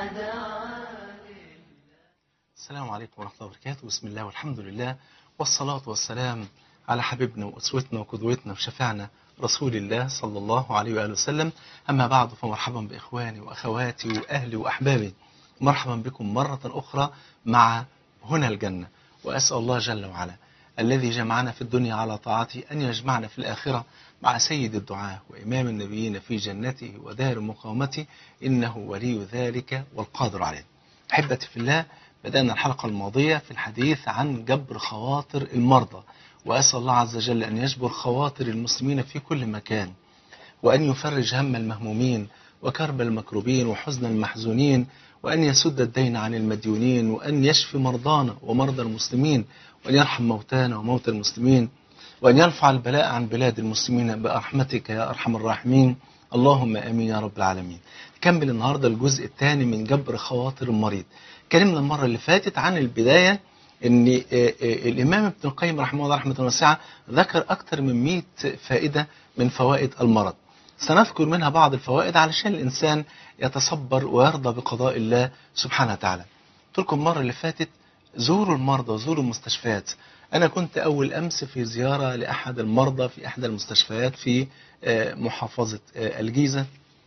السلام عليكم ورحمة الله وبركاته بسم الله والحمد لله والصلاة والسلام على حبيبنا وأسوتنا وقدوتنا وشفيعنا رسول الله صلى الله عليه وآله وسلم أما بعد فمرحبا بإخواني وأخواتي وأهلي وأحبابي مرحبا بكم مرة أخرى مع هنا الجنة وأسأل الله جل وعلا الذي جمعنا في الدنيا على طاعته أن يجمعنا في الآخرة مع سيد الدعاة وإمام النبيين في جنته ودار مقامته إنه ولي ذلك والقادر عليه أحبتي في الله بدأنا الحلقة الماضية في الحديث عن جبر خواطر المرضى وأسأل الله عز وجل أن يجبر خواطر المسلمين في كل مكان وأن يفرج هم المهمومين وكرب المكروبين وحزن المحزونين وأن يسد الدين عن المديونين وأن يشفي مرضانا ومرضى المسلمين وأن يرحم موتانا وموتى المسلمين وأن يرفع البلاء عن بلاد المسلمين برحمتك يا أرحم الراحمين اللهم آمين يا رب العالمين نكمل النهاردة الجزء الثاني من جبر خواطر المريض اتكلمنا المرة اللي فاتت عن البداية ان آه، آه، الامام ابن القيم رحمه الله رحمه واسعه ذكر اكثر من 100 فائده من فوائد المرض سنذكر منها بعض الفوائد علشان الانسان يتصبر ويرضى بقضاء الله سبحانه وتعالى قلت لكم المره اللي فاتت زوروا المرضى زوروا المستشفيات انا كنت اول امس في زياره لاحد المرضى في احدى المستشفيات في آه، محافظه آه، الجيزه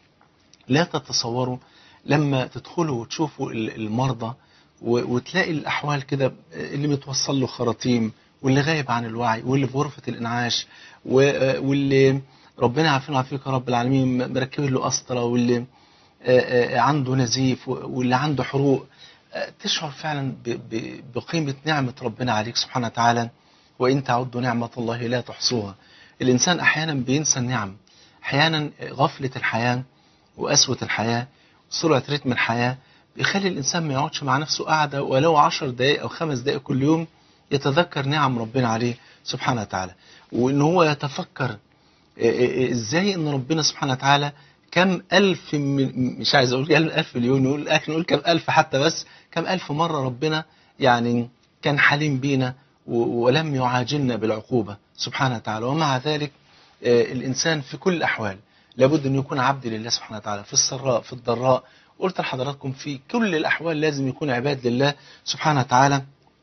لا تتصوروا لما تدخلوا وتشوفوا ال- المرضى و- وتلاقي الأحوال كده اللي متوصل له خراطيم واللي غايب عن الوعي واللي في غرفة الإنعاش و- واللي ربنا يعافينا ويعافيك يا رب العالمين مركبين له قسطرة واللي آه، آه، عنده نزيف و- واللي عنده حروق آه، تشعر فعلا ب- ب- بقيمة نعمة ربنا عليك سبحانه وتعالى وإن تعدوا نعمة الله لا تحصوها الإنسان أحيانا بينسى النعم أحيانا غفلة الحياة وقسوة الحياة سرعة رتم الحياة بيخلي الإنسان ما يقعدش مع نفسه قاعدة ولو عشر دقايق أو خمس دقايق كل يوم يتذكر نعم ربنا عليه سبحانه وتعالى وإن هو يتفكر إيه إيه إزاي إن ربنا سبحانه وتعالى كم ألف من مش عايز أقول كم ألف مليون نقول لكن نقول كم ألف حتى بس كم ألف مرة ربنا يعني كان حليم بينا و- ولم يعاجلنا بالعقوبة سبحانه وتعالى ومع ذلك آه، الإنسان في كل الأحوال لابد أن يكون عبد لله سبحانه وتعالى في السراء في الضراء قلت لحضراتكم في كل الأحوال لازم يكون عباد لله سبحانه وتعالى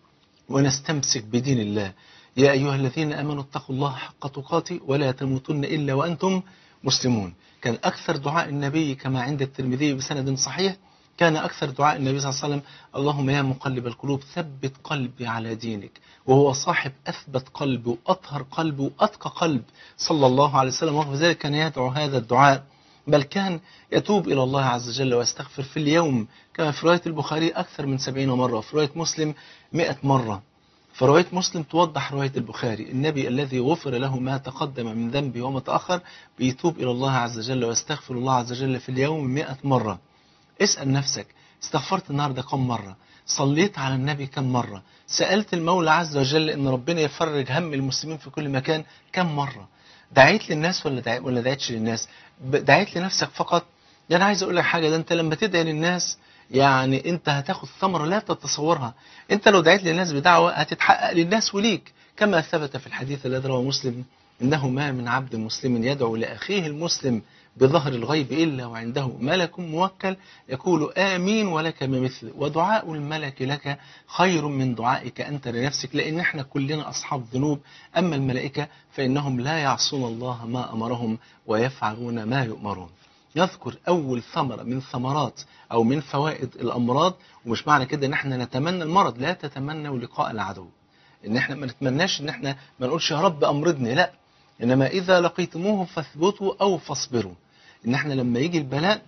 ونستمسك بدين الله يا أيها الذين آمنوا اتقوا الله حق تقاته ولا تموتن إلا وأنتم مسلمون كان أكثر دعاء النبي كما عند الترمذي بسند صحيح كان أكثر دعاء النبي صلى الله عليه وسلم اللهم يا مقلب القلوب ثبت قلبي على دينك وهو صاحب أثبت قلب وأطهر قلب وأتقى قلب صلى الله عليه وسلم ورغم ذلك كان يدعو هذا الدعاء بل كان يتوب إلى الله عز وجل ويستغفر في اليوم كما في رواية البخاري أكثر من سبعين مرة وفي رواية مسلم مئة مرة فرواية مسلم توضح رواية البخاري النبي الذي غفر له ما تقدم من ذنبه وما تأخر بيتوب إلى الله عز وجل ويستغفر الله عز وجل في اليوم مئة مرة اسأل نفسك استغفرت النهاردة كم مرة صليت على النبي كم مرة سألت المولى عز وجل أن ربنا يفرج هم المسلمين في كل مكان كم مرة دعيت للناس ولا دعيت ولا دعيتش للناس ب- دعيت لنفسك فقط ده أنا عايز أقول لك حاجة ده أنت لما تدعي للناس يعني أنت هتاخد ثمرة لا تتصورها أنت لو دعيت للناس بدعوة هتتحقق للناس وليك كما ثبت في الحديث الذي رواه مسلم إنه ما من عبد مسلم يدعو لأخيه المسلم بظهر الغيب إلا وعنده ملك موكل يقول آمين ولك بمثل ودعاء الملك لك خير من دعائك أنت لنفسك لأن احنا كلنا أصحاب ذنوب أما الملائكة فإنهم لا يعصون الله ما أمرهم ويفعلون ما يؤمرون يذكر أول ثمرة من ثمرات أو من فوائد الأمراض ومش معنى كده إن احنا نتمنى المرض لا تتمنوا لقاء العدو إن احنا ما نتمناش إن احنا ما نقولش يا رب أمرضني لا إنما إذا لقيتموه فاثبتوا أو فاصبروا إن احنا لما يجي البلاء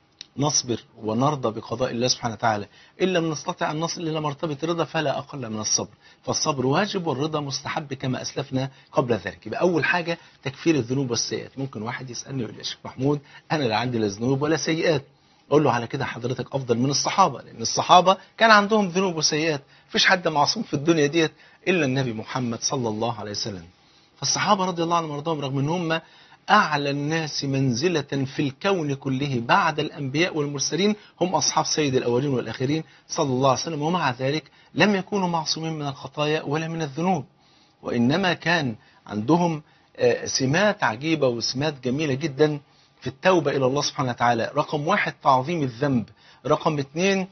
نصبر ونرضى بقضاء الله سبحانه وتعالى إن لم نستطع أن نصل إلى مرتبة الرضا فلا أقل من الصبر فالصبر واجب والرضا مستحب كما أسلفنا قبل ذلك يبقى أول حاجة تكفير الذنوب والسيئات ممكن واحد يسألني يقول لي يا شيخ محمود أنا لا عندي لا ذنوب ولا سيئات أقول له على كده حضرتك أفضل من الصحابة لأن الصحابة كان عندهم ذنوب وسيئات مفيش حد معصوم في الدنيا ديت إلا النبي محمد صلى الله عليه وسلم فالصحابة رضي الله عنهم وارضاهم رغم ان هم أعلى الناس منزلة في الكون كله بعد الأنبياء والمرسلين هم أصحاب سيد الأولين والآخرين صلى الله عليه وسلم ومع ذلك لم يكونوا معصومين من الخطايا ولا من الذنوب وإنما كان عندهم آه، سمات عجيبة وسمات جميلة جدا في التوبة إلى الله سبحانه وتعالى رقم واحد تعظيم الذنب رقم اثنين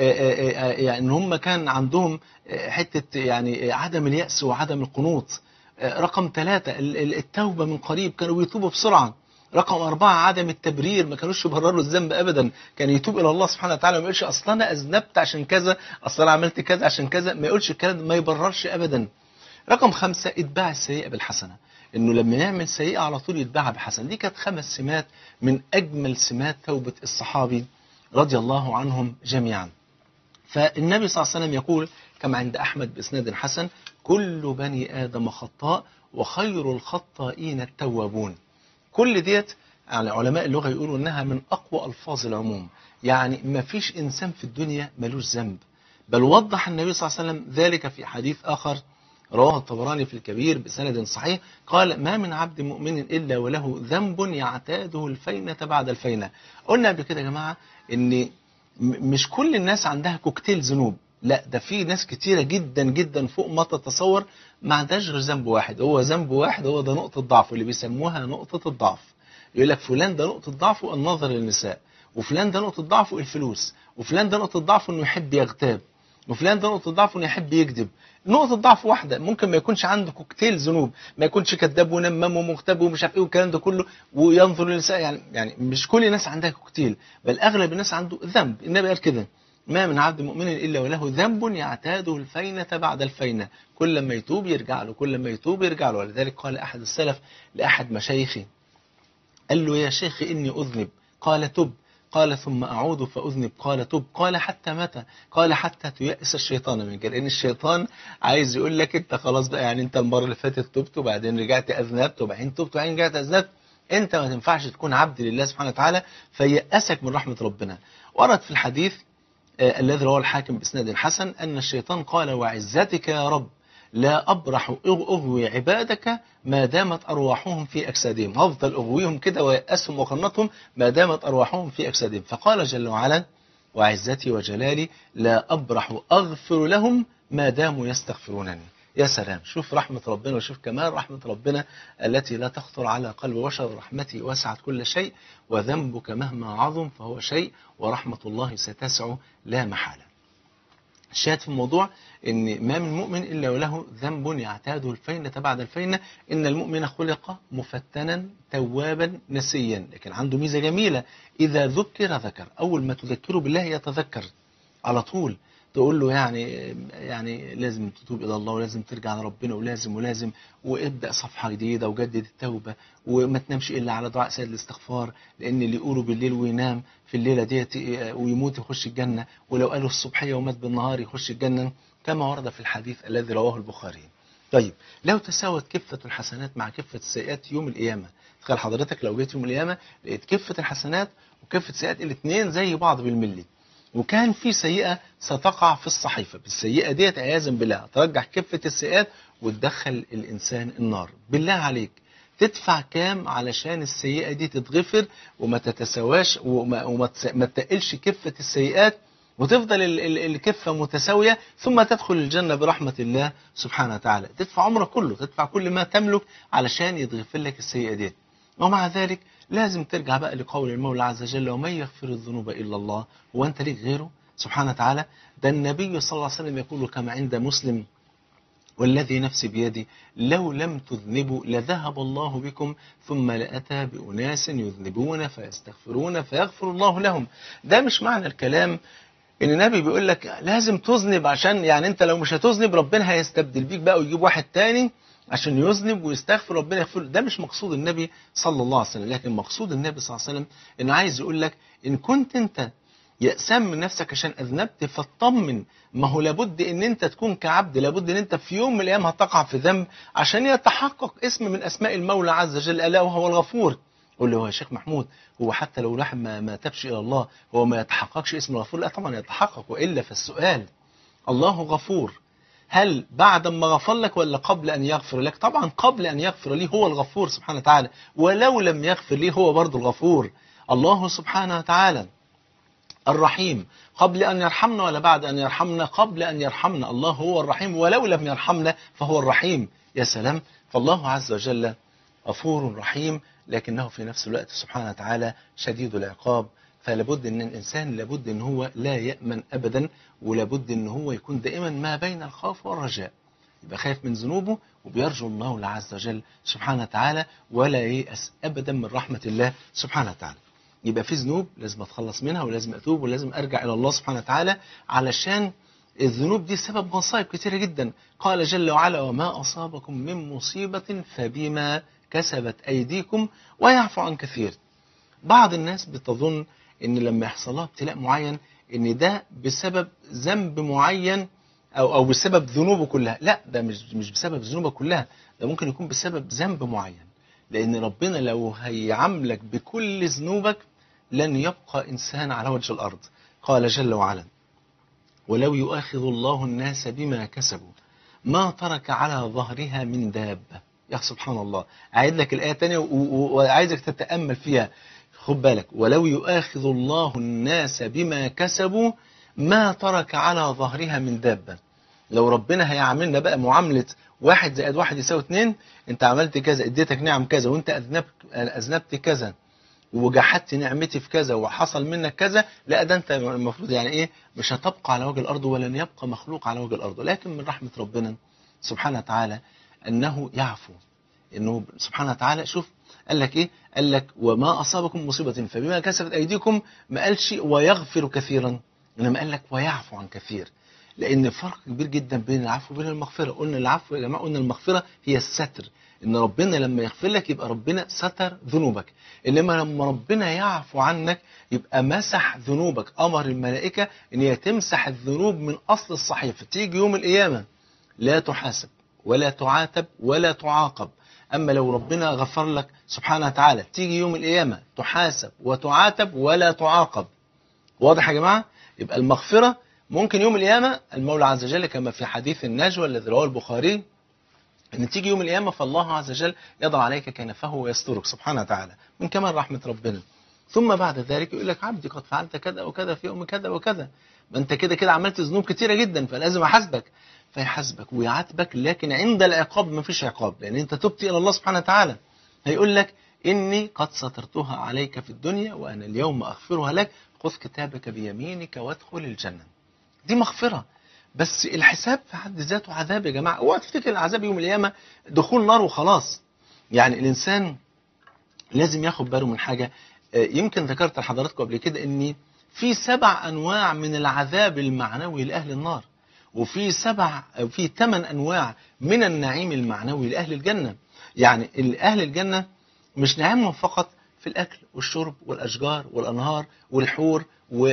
يعني ان هم كان عندهم حتة يعني عدم اليأس وعدم القنوط رقم ثلاثة التوبة من قريب كانوا بيتوبوا بسرعة رقم أربعة عدم التبرير ما كانوش يبرروا الذنب أبدا كان يتوب إلى الله سبحانه وتعالى ما يقولش أصلا أنا أذنبت عشان كذا أصلا أنا عملت كذا عشان كذا ما يقولش الكلام ما يبررش أبدا رقم خمسة اتباع السيئة بالحسنة انه لما نعمل سيئة على طول يتبعها بحسنة دي كانت خمس سمات من اجمل سمات توبة الصحابي رضي الله عنهم جميعا فالنبي صلى الله عليه وسلم يقول كما عند احمد باسناد حسن كل بني ادم خطاء وخير الخطائين التوابون كل ديت يعني علماء اللغة يقولوا انها من اقوى الفاظ العموم يعني ما فيش انسان في الدنيا ملوش ذنب بل وضح النبي صلى الله عليه وسلم ذلك في حديث اخر رواه الطبراني في الكبير بسند صحيح قال ما من عبد مؤمن إلا وله ذنب يعتاده الفينة بعد الفينة قلنا قبل كده يا جماعة ان مش كل الناس عندها كوكتيل ذنوب لا ده في ناس كتيرة جدا جدا فوق ما تتصور ما عندهاش غير ذنب واحد هو ذنب واحد هو ده نقطة ضعف اللي بيسموها نقطة الضعف يقول لك فلان ده نقطة ضعفه النظر للنساء وفلان ده نقطة ضعفه الفلوس وفلان ده نقطة ضعفه انه يحب يغتاب وفلان ده نقطة ضعفه انه يحب يكذب نقطة ضعف واحدة ممكن ما يكونش عنده كوكتيل ذنوب ما يكونش كذاب ونمام ومغتاب ومش عارف ايه والكلام ده كله وينظر للنساء يعني يعني مش كل الناس عندها كوكتيل بل اغلب الناس عنده ذنب النبي قال كده ما من عبد مؤمن الا وله ذنب يعتاده الفينة بعد الفينة كل ما يتوب يرجع له كل ما يتوب يرجع له ولذلك قال احد السلف لاحد مشايخه قال له يا شيخ اني اذنب قال تب قال ثم أعود فأذنب قال تب قال حتى متى قال حتى تيأس الشيطان منك لأن الشيطان عايز يقول لك أنت خلاص بقى يعني أنت المرة اللي فاتت تبت وبعدين رجعت أذنبت وبعدين تبت وبعدين رجعت أذنبت أنت ما تنفعش تكون عبد لله سبحانه وتعالى فيأسك من رحمة ربنا ورد في الحديث آه الذي رواه الحاكم بإسناد حسن أن الشيطان قال وعزتك يا رب لا أبرح أغوي عبادك ما دامت أرواحهم في أجسادهم هفضل أغويهم كده ويأسهم وقنطهم ما دامت أرواحهم في أجسادهم فقال جل وعلا وعزتي وجلالي لا أبرح أغفر لهم ما داموا يستغفرونني يا سلام شوف رحمة ربنا وشوف كمال رحمة ربنا التي لا تخطر على قلب بشر رحمتي وسعت كل شيء وذنبك مهما عظم فهو شيء ورحمة الله ستسع لا محالة الشاهد في الموضوع ان ما من مؤمن الا وله ذنب يعتاده الفينة بعد الفينة ان المؤمن خلق مفتنا توابا نسيا لكن عنده ميزة جميلة اذا ذكر ذكر اول ما تذكره بالله يتذكر على طول تقول له يعني يعني لازم تتوب الى الله ولازم ترجع لربنا ولازم ولازم وابدا صفحه جديده وجدد التوبه وما تنامش الا على دعاء سيد الاستغفار لان اللي يقوله بالليل وينام في الليله ديت ويموت يخش الجنه ولو قاله الصبحيه ومات بالنهار يخش الجنه كما ورد في الحديث الذي رواه البخاري. طيب لو تساوت كفه الحسنات مع كفه السيئات يوم القيامه تخيل حضرتك لو جيت يوم القيامه لقيت كفه الحسنات وكفه السيئات الاثنين زي بعض بالملي وكان في سيئة ستقع في الصحيفة بالسيئة ديت عياذا بالله ترجح كفة السيئات وتدخل الإنسان النار بالله عليك تدفع كام علشان السيئة دي تتغفر وما تتساواش وما, وما ما تقلش كفة السيئات وتفضل ال ال الكفة متساوية ثم تدخل الجنة برحمة الله سبحانه وتعالى تدفع عمرك كله تدفع كل ما تملك علشان يتغفر لك السيئة دي ومع ذلك لازم ترجع بقى لقول المولى عز وجل ومن يغفر الذنوب إلا الله هو أنت ليك غيره سبحانه وتعالى ده النبي صلى الله عليه وسلم يقول كما عند مسلم والذي نفسي بيدي لو لم تذنبوا لذهب الله بكم ثم لأتى بأناس يذنبون فيستغفرون فيغفر الله لهم ده مش معنى الكلام ان النبي بيقول لك لازم تذنب عشان يعني انت لو مش هتذنب ربنا هيستبدل بيك بقى ويجيب واحد تاني عشان يذنب ويستغفر ربنا يغفر ده مش مقصود النبي صلى الله عليه وسلم لكن مقصود النبي صلى الله عليه وسلم انه عايز يقول لك ان كنت انت يأسان من نفسك عشان أذنبت فاطمن ما هو لابد ان انت تكون كعبد لابد ان انت في يوم من الايام هتقع في ذنب عشان يتحقق اسم من اسماء المولى عز وجل الا وهو الغفور قول له يا شيخ محمود هو حتى لو الواحد ما, ما تبش الى الله هو ما يتحققش اسم الغفور لا طبعا يتحقق والا فالسؤال الله غفور هل بعد ما غفر لك ولا قبل أن يغفر لك طبعا قبل أن يغفر لي هو الغفور سبحانه وتعالى ولو لم يغفر لي هو برضو الغفور الله سبحانه وتعالى الرحيم قبل أن يرحمنا ولا بعد أن يرحمنا قبل أن يرحمنا الله هو الرحيم ولو لم يرحمنا فهو الرحيم يا سلام فالله عز وجل غفور رحيم لكنه في نفس الوقت سبحانه وتعالى شديد العقاب فلابد ان الانسان لابد ان هو لا يامن ابدا ولابد ان هو يكون دائما ما بين الخوف والرجاء يبقى خايف من ذنوبه وبيرجو الله عز وجل سبحانه وتعالى ولا ييأس ابدا من رحمه الله سبحانه وتعالى يبقى في ذنوب لازم اتخلص منها ولازم اتوب ولازم ارجع الى الله سبحانه وتعالى علشان الذنوب دي سبب مصائب كتيره جدا قال جل وعلا وما اصابكم من مصيبه فبما كسبت ايديكم ويعفو عن كثير بعض الناس بتظن ان لما يحصل لها ابتلاء معين ان ده بسبب ذنب معين او او بسبب ذنوبه كلها لا ده مش مش بسبب ذنوبه كلها ده ممكن يكون بسبب ذنب معين لان ربنا لو هيعاملك بكل ذنوبك لن يبقى انسان على وجه الارض قال جل وعلا ولو يؤاخذ الله الناس بما كسبوا ما ترك على ظهرها من دابه يا سبحان الله اعيد لك الايه تانية وعايزك تتامل فيها خد بالك ولو يؤاخذ الله الناس بما كسبوا ما ترك على ظهرها من دابة لو ربنا هيعاملنا بقى معاملة واحد زائد واحد يساوي اتنين انت عملت كذا اديتك نعم كذا وانت اذنبت, أذنبت كذا وجحدت نعمتي في كذا وحصل منك كذا لا ده انت المفروض يعني ايه مش هتبقى على وجه الارض ولن يبقى مخلوق على وجه الارض لكن من رحمة ربنا سبحانه وتعالى انه يعفو انه سبحانه وتعالى شوف قال لك ايه قال لك وما اصابكم مصيبه فبما كسبت ايديكم ما قالش ويغفر كثيرا انما قال لك ويعفو عن كثير لان فرق كبير جدا بين العفو وبين المغفره قلنا العفو يا جماعه قلنا المغفره هي الستر ان ربنا لما يغفر لك يبقى ربنا ستر ذنوبك انما لما ربنا يعفو عنك يبقى مسح ذنوبك امر الملائكه ان هي تمسح الذنوب من اصل الصحيفه تيجي يوم القيامه لا تحاسب ولا تعاتب ولا تعاقب أما لو ربنا غفر لك سبحانه وتعالى تيجي يوم القيامة تحاسب وتعاتب ولا تعاقب واضح يا جماعة يبقى المغفرة ممكن يوم القيامة المولى عز وجل كما في حديث النجوى الذي رواه البخاري ان تيجي يوم القيامة فالله عز وجل يضع عليك كنفه ويسترك سبحانه وتعالى من كمال رحمة ربنا ثم بعد ذلك يقول لك عبدي قد فعلت كذا وكذا في يوم كذا وكذا ما انت كده كده عملت ذنوب كتيرة جدا فلازم احاسبك فيحاسبك ويعاتبك لكن عند العقاب ما فيش عقاب لان انت تبت الى الله سبحانه وتعالى هيقول لك اني قد سترتها عليك في الدنيا وانا اليوم اغفرها لك خذ كتابك بيمينك وادخل الجنه دي مغفره بس الحساب في حد ذاته عذاب يا جماعه اوعى تفتكر العذاب يوم القيامه دخول نار وخلاص يعني الانسان لازم ياخد باله من حاجه يمكن ذكرت لحضراتكم قبل كده ان في سبع انواع من العذاب المعنوي لاهل النار وفي سبع في ثمان انواع من النعيم المعنوي لاهل الجنه يعني اهل الجنه مش نعيمهم فقط في الاكل والشرب والاشجار والانهار والحور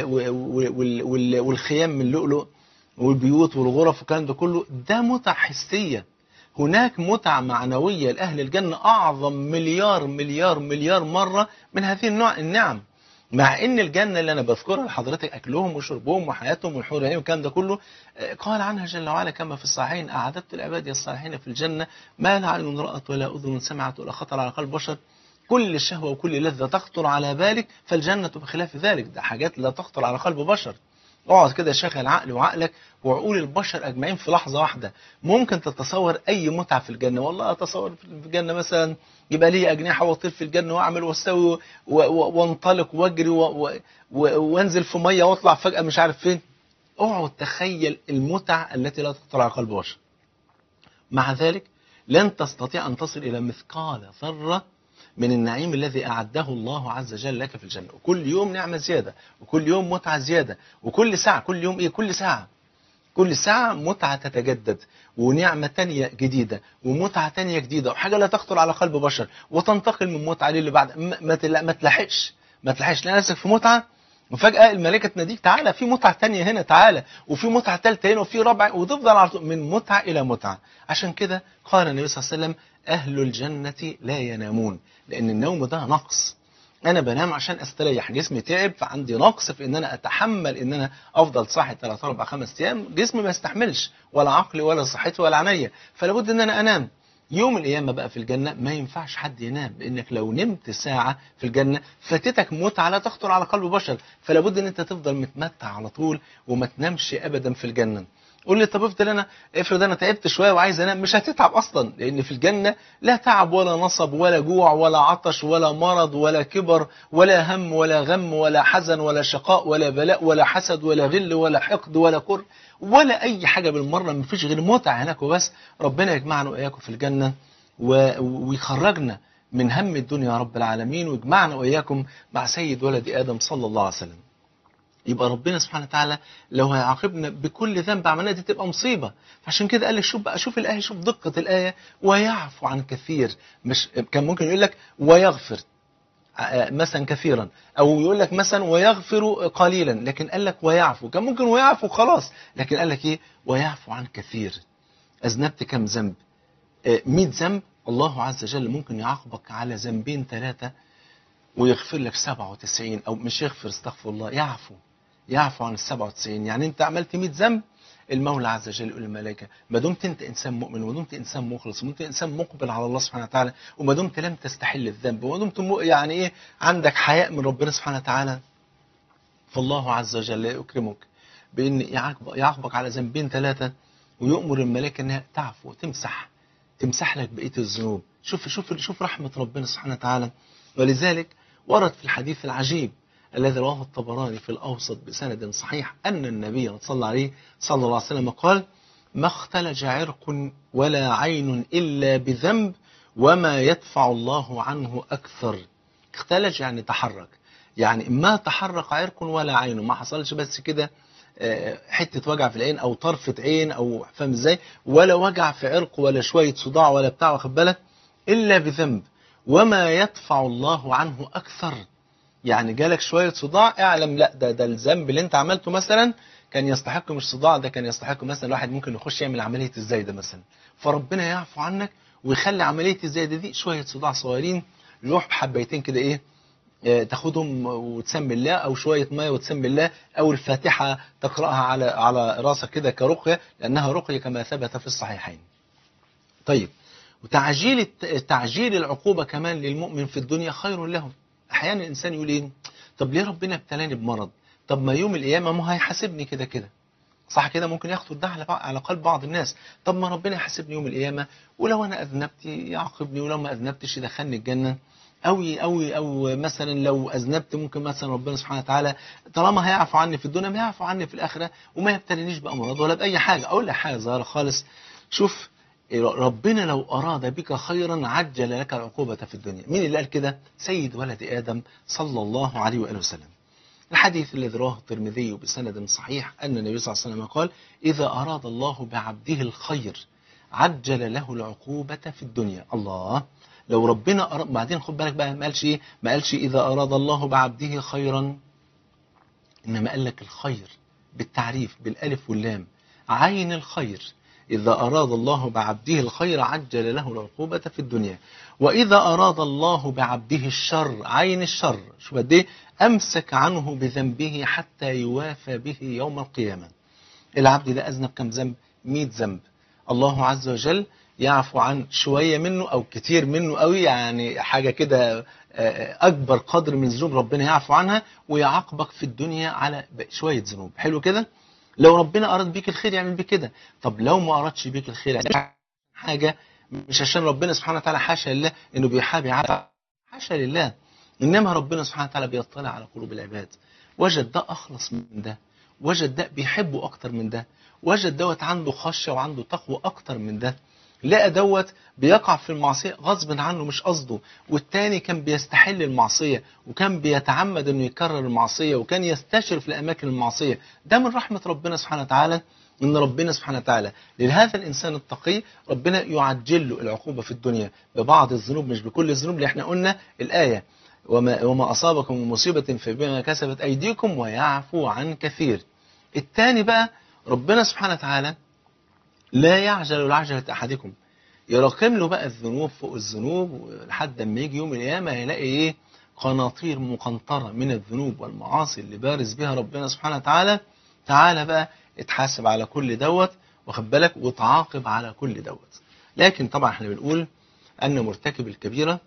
والخيام من اللؤلؤ والبيوت والغرف والكلام ده كله ده متع حسيه هناك متع معنويه لاهل الجنه اعظم مليار مليار مليار مره من هذه النوع النعم مع ان الجنه اللي انا بذكرها لحضرتك اكلهم وشربهم وحياتهم والحور العين والكلام ده كله قال عنها جل وعلا كما في الصحيحين اعددت لعبادي الصالحين في الجنه ما لا عين رات ولا اذن سمعت ولا خطر على قلب بشر كل شهوه وكل لذه تخطر على بالك فالجنه بخلاف ذلك ده حاجات لا تخطر على قلب بشر اقعد كده شغل عقلي وعقلك وعقول البشر اجمعين في لحظه واحده ممكن تتصور اي متعه في الجنه والله اتصور في الجنه مثلا يبقى لي اجنحه واطير في الجنه واعمل واسوي وانطلق واجري وانزل في ميه واطلع فجاه مش عارف فين اقعد تخيل المتع التي لا تخطر على قلب بشر مع ذلك لن تستطيع ان تصل الى مثقال ذره من النعيم الذي أعده الله عز وجل لك في الجنة وكل يوم نعمة زيادة وكل يوم متعة زيادة وكل ساعة كل يوم إيه كل ساعة كل ساعة متعة تتجدد ونعمة تانية جديدة ومتعة تانية جديدة وحاجة لا تخطر على قلب بشر وتنتقل من متعة للي بعد ما ما تلحقش ما تلحقش لأن نفسك في متعة وفجأة الملائكة تناديك تعالى في متعة تانية هنا تعالى وفي متعة تالتة هنا وفي رابعة وتفضل على طول من متعة إلى متعة عشان كده قال النبي صلى الله عليه وسلم أهل الجنة لا ينامون لأن النوم ده نقص أنا بنام عشان أستريح جسمي تعب فعندي نقص في إن أنا أتحمل إن أنا أفضل صاحي 3 4 5 أيام جسمي ما يستحملش ولا عقلي ولا صحتي ولا عينيا فلابد إن أنا أنام يوم القيامة بقى في الجنة ما ينفعش حد ينام لأنك لو نمت ساعة في الجنة فاتتك متعة لا تخطر على قلب بشر فلابد إن أنت تفضل متمتع على طول وما تنامش أبدا في الجنة قول لي طب افضل انا افرض انا تعبت شويه وعايز انام مش هتتعب اصلا لان في الجنه لا تعب ولا نصب ولا جوع ولا عطش ولا مرض ولا كبر ولا هم ولا غم ولا حزن ولا شقاء ولا بلاء ولا حسد ولا غل ولا حقد ولا كر ولا اي حاجه بالمره مفيش غير متعه هناك وبس ربنا يجمعنا واياكم في الجنه و- ويخرجنا من هم الدنيا يا رب العالمين ويجمعنا واياكم مع سيد ولد ادم صلى الله عليه وسلم يبقى ربنا سبحانه وتعالى لو هيعاقبنا بكل ذنب عملناه دي تبقى مصيبه فعشان كده قال لك شوف بقى شوف الايه شوف دقه الايه ويعفو عن كثير مش كان ممكن يقول لك ويغفر آه، مثلا كثيرا او يقول لك مثلا ويغفر قليلا لكن قال لك ويعفو كان ممكن ويعفو خلاص لكن قال لك ايه ويعفو عن كثير اذنبت كم ذنب آه، 100 ذنب الله عز وجل ممكن يعاقبك على ذنبين ثلاثه ويغفر لك 97 او مش يغفر استغفر الله يعفو يعفو عن ال 97 يعني انت عملت 100 ذنب المولى عز وجل يقول للملائكه ما دمت انت انسان مؤمن وما دمت انسان مخلص وما دمت انسان مقبل على الله سبحانه وتعالى وما دمت لم تستحل الذنب وما دمت م- يعني ايه عندك حياء من ربنا سبحانه وتعالى فالله عز وجل يكرمك بان يعاقب- يعاقبك على ذنبين ثلاثه ويؤمر الملائكه انها تعفو تمسح تمسح لك بقيه الذنوب شوف شوف شوف رحمه ربنا سبحانه وتعالى ولذلك ورد في الحديث العجيب الذي رواه الطبراني في الأوسط بسند صحيح أن النبي صلى الله عليه صلى الله عليه وسلم قال ما اختلج عرق ولا عين إلا بذنب وما يدفع الله عنه أكثر اختلج يعني تحرك يعني ما تحرك عرق ولا عين ما حصلش بس كده آه، حتة وجع في العين أو طرفة عين أو فاهم ازاي ولا وجع في عرق ولا شوية صداع ولا بتاع واخد بالك إلا بذنب وما يدفع الله عنه أكثر يعني جالك شوية صداع اعلم لا ده ده الذنب اللي انت عملته مثلا كان يستحق مش صداع ده كان يستحق مثلا الواحد ممكن يخش يعمل عملية الزايدة مثلا فربنا يعفو عنك ويخلي عملية الزايدة دي شوية صداع صغيرين يروح بحبيتين كده ايه آه، تاخدهم وتسمي الله او شويه ميه وتسمي الله او الفاتحه تقراها على على راسك كده كرقيه لانها رقيه كما ثبت في الصحيحين. طيب وتعجيل الت- تعجيل العقوبه كمان للمؤمن في الدنيا خير له. احيانا الانسان يقول ايه؟ طب ليه ربنا ابتلاني بمرض؟ طب ما يوم القيامه ما هو هيحاسبني كده كده. صح كده ممكن يخطر ده على على قلب بعض الناس طب ما ربنا يحاسبني يوم القيامه ولو انا اذنبت يعاقبني ولو ما اذنبتش يدخلني الجنه أو أو أو مثلا لو أذنبت ممكن مثلا ربنا سبحانه وتعالى طالما هيعفو عني في الدنيا ما يعفو عني في الآخرة وما يبتلينيش بأمراض ولا بأي حاجة أقول لك حاجة صغيرة خالص شوف ربنا لو أراد بك خيرا عجل لك العقوبة في الدنيا مين اللي قال كده سيد ولد آدم صلى الله عليه وآله وسلم الحديث الذي رواه الترمذي بسند صحيح أن النبي صلى الله عليه وسلم قال إذا أراد الله بعبده الخير عجل له العقوبة في الدنيا الله لو ربنا أراد بعدين خد بالك بقى ما قالش ايه ما قالش اذا اراد الله بعبده خيرا انما قال لك الخير بالتعريف بالالف واللام عين الخير إذا أراد الله بعبده الخير عجل له العقوبة في الدنيا وإذا أراد الله بعبده الشر عين الشر شو قد إيه أمسك عنه بذنبه حتى يوافى به يوم القيامة العبد ده أذنب كم ذنب 100 ذنب الله عز وجل يعفو عن شوية منه أو كتير منه قوي يعني حاجة كده أكبر قدر من ذنوب ربنا يعفو عنها ويعاقبك في الدنيا على شوية ذنوب حلو كده لو ربنا أراد بيك الخير يعمل بيك كده طب لو ما أردش بيك الخير يعني حاجة مش عشان ربنا سبحانه وتعالى حاشا لله إنه بيحابي عفو حاشا لله إنما ربنا سبحانه وتعالى بيطلع على قلوب العباد وجد ده أخلص من ده وجد ده بيحبه أكتر من ده وجد دوت عنده خشية وعنده تقوى أكتر من ده لقى دوت بيقع في المعصية غصب عنه مش قصده والتاني كان بيستحل المعصية وكان بيتعمد انه يكرر المعصية وكان يستشرف لأماكن المعصية ده من رحمة ربنا سبحانه وتعالى ان ربنا سبحانه وتعالى لهذا الانسان التقي ربنا يعجل له العقوبة في الدنيا ببعض الذنوب مش بكل الذنوب اللي احنا قلنا الآية وما, وما أصابكم من مصيبة فبما كسبت أيديكم ويعفو عن كثير الثاني بقى ربنا سبحانه وتعالى لا يعجل العجلة أحدكم يراكم له بقى الذنوب فوق الذنوب لحد ما يجي يوم القيامة هيلاقي إيه قناطير مقنطرة من الذنوب والمعاصي اللي بارز بها ربنا سبحانه وتعالى تعالى بقى اتحاسب على كل دوت واخد بالك وتعاقب على كل دوت لكن طبعا احنا بنقول أن مرتكب الكبيرة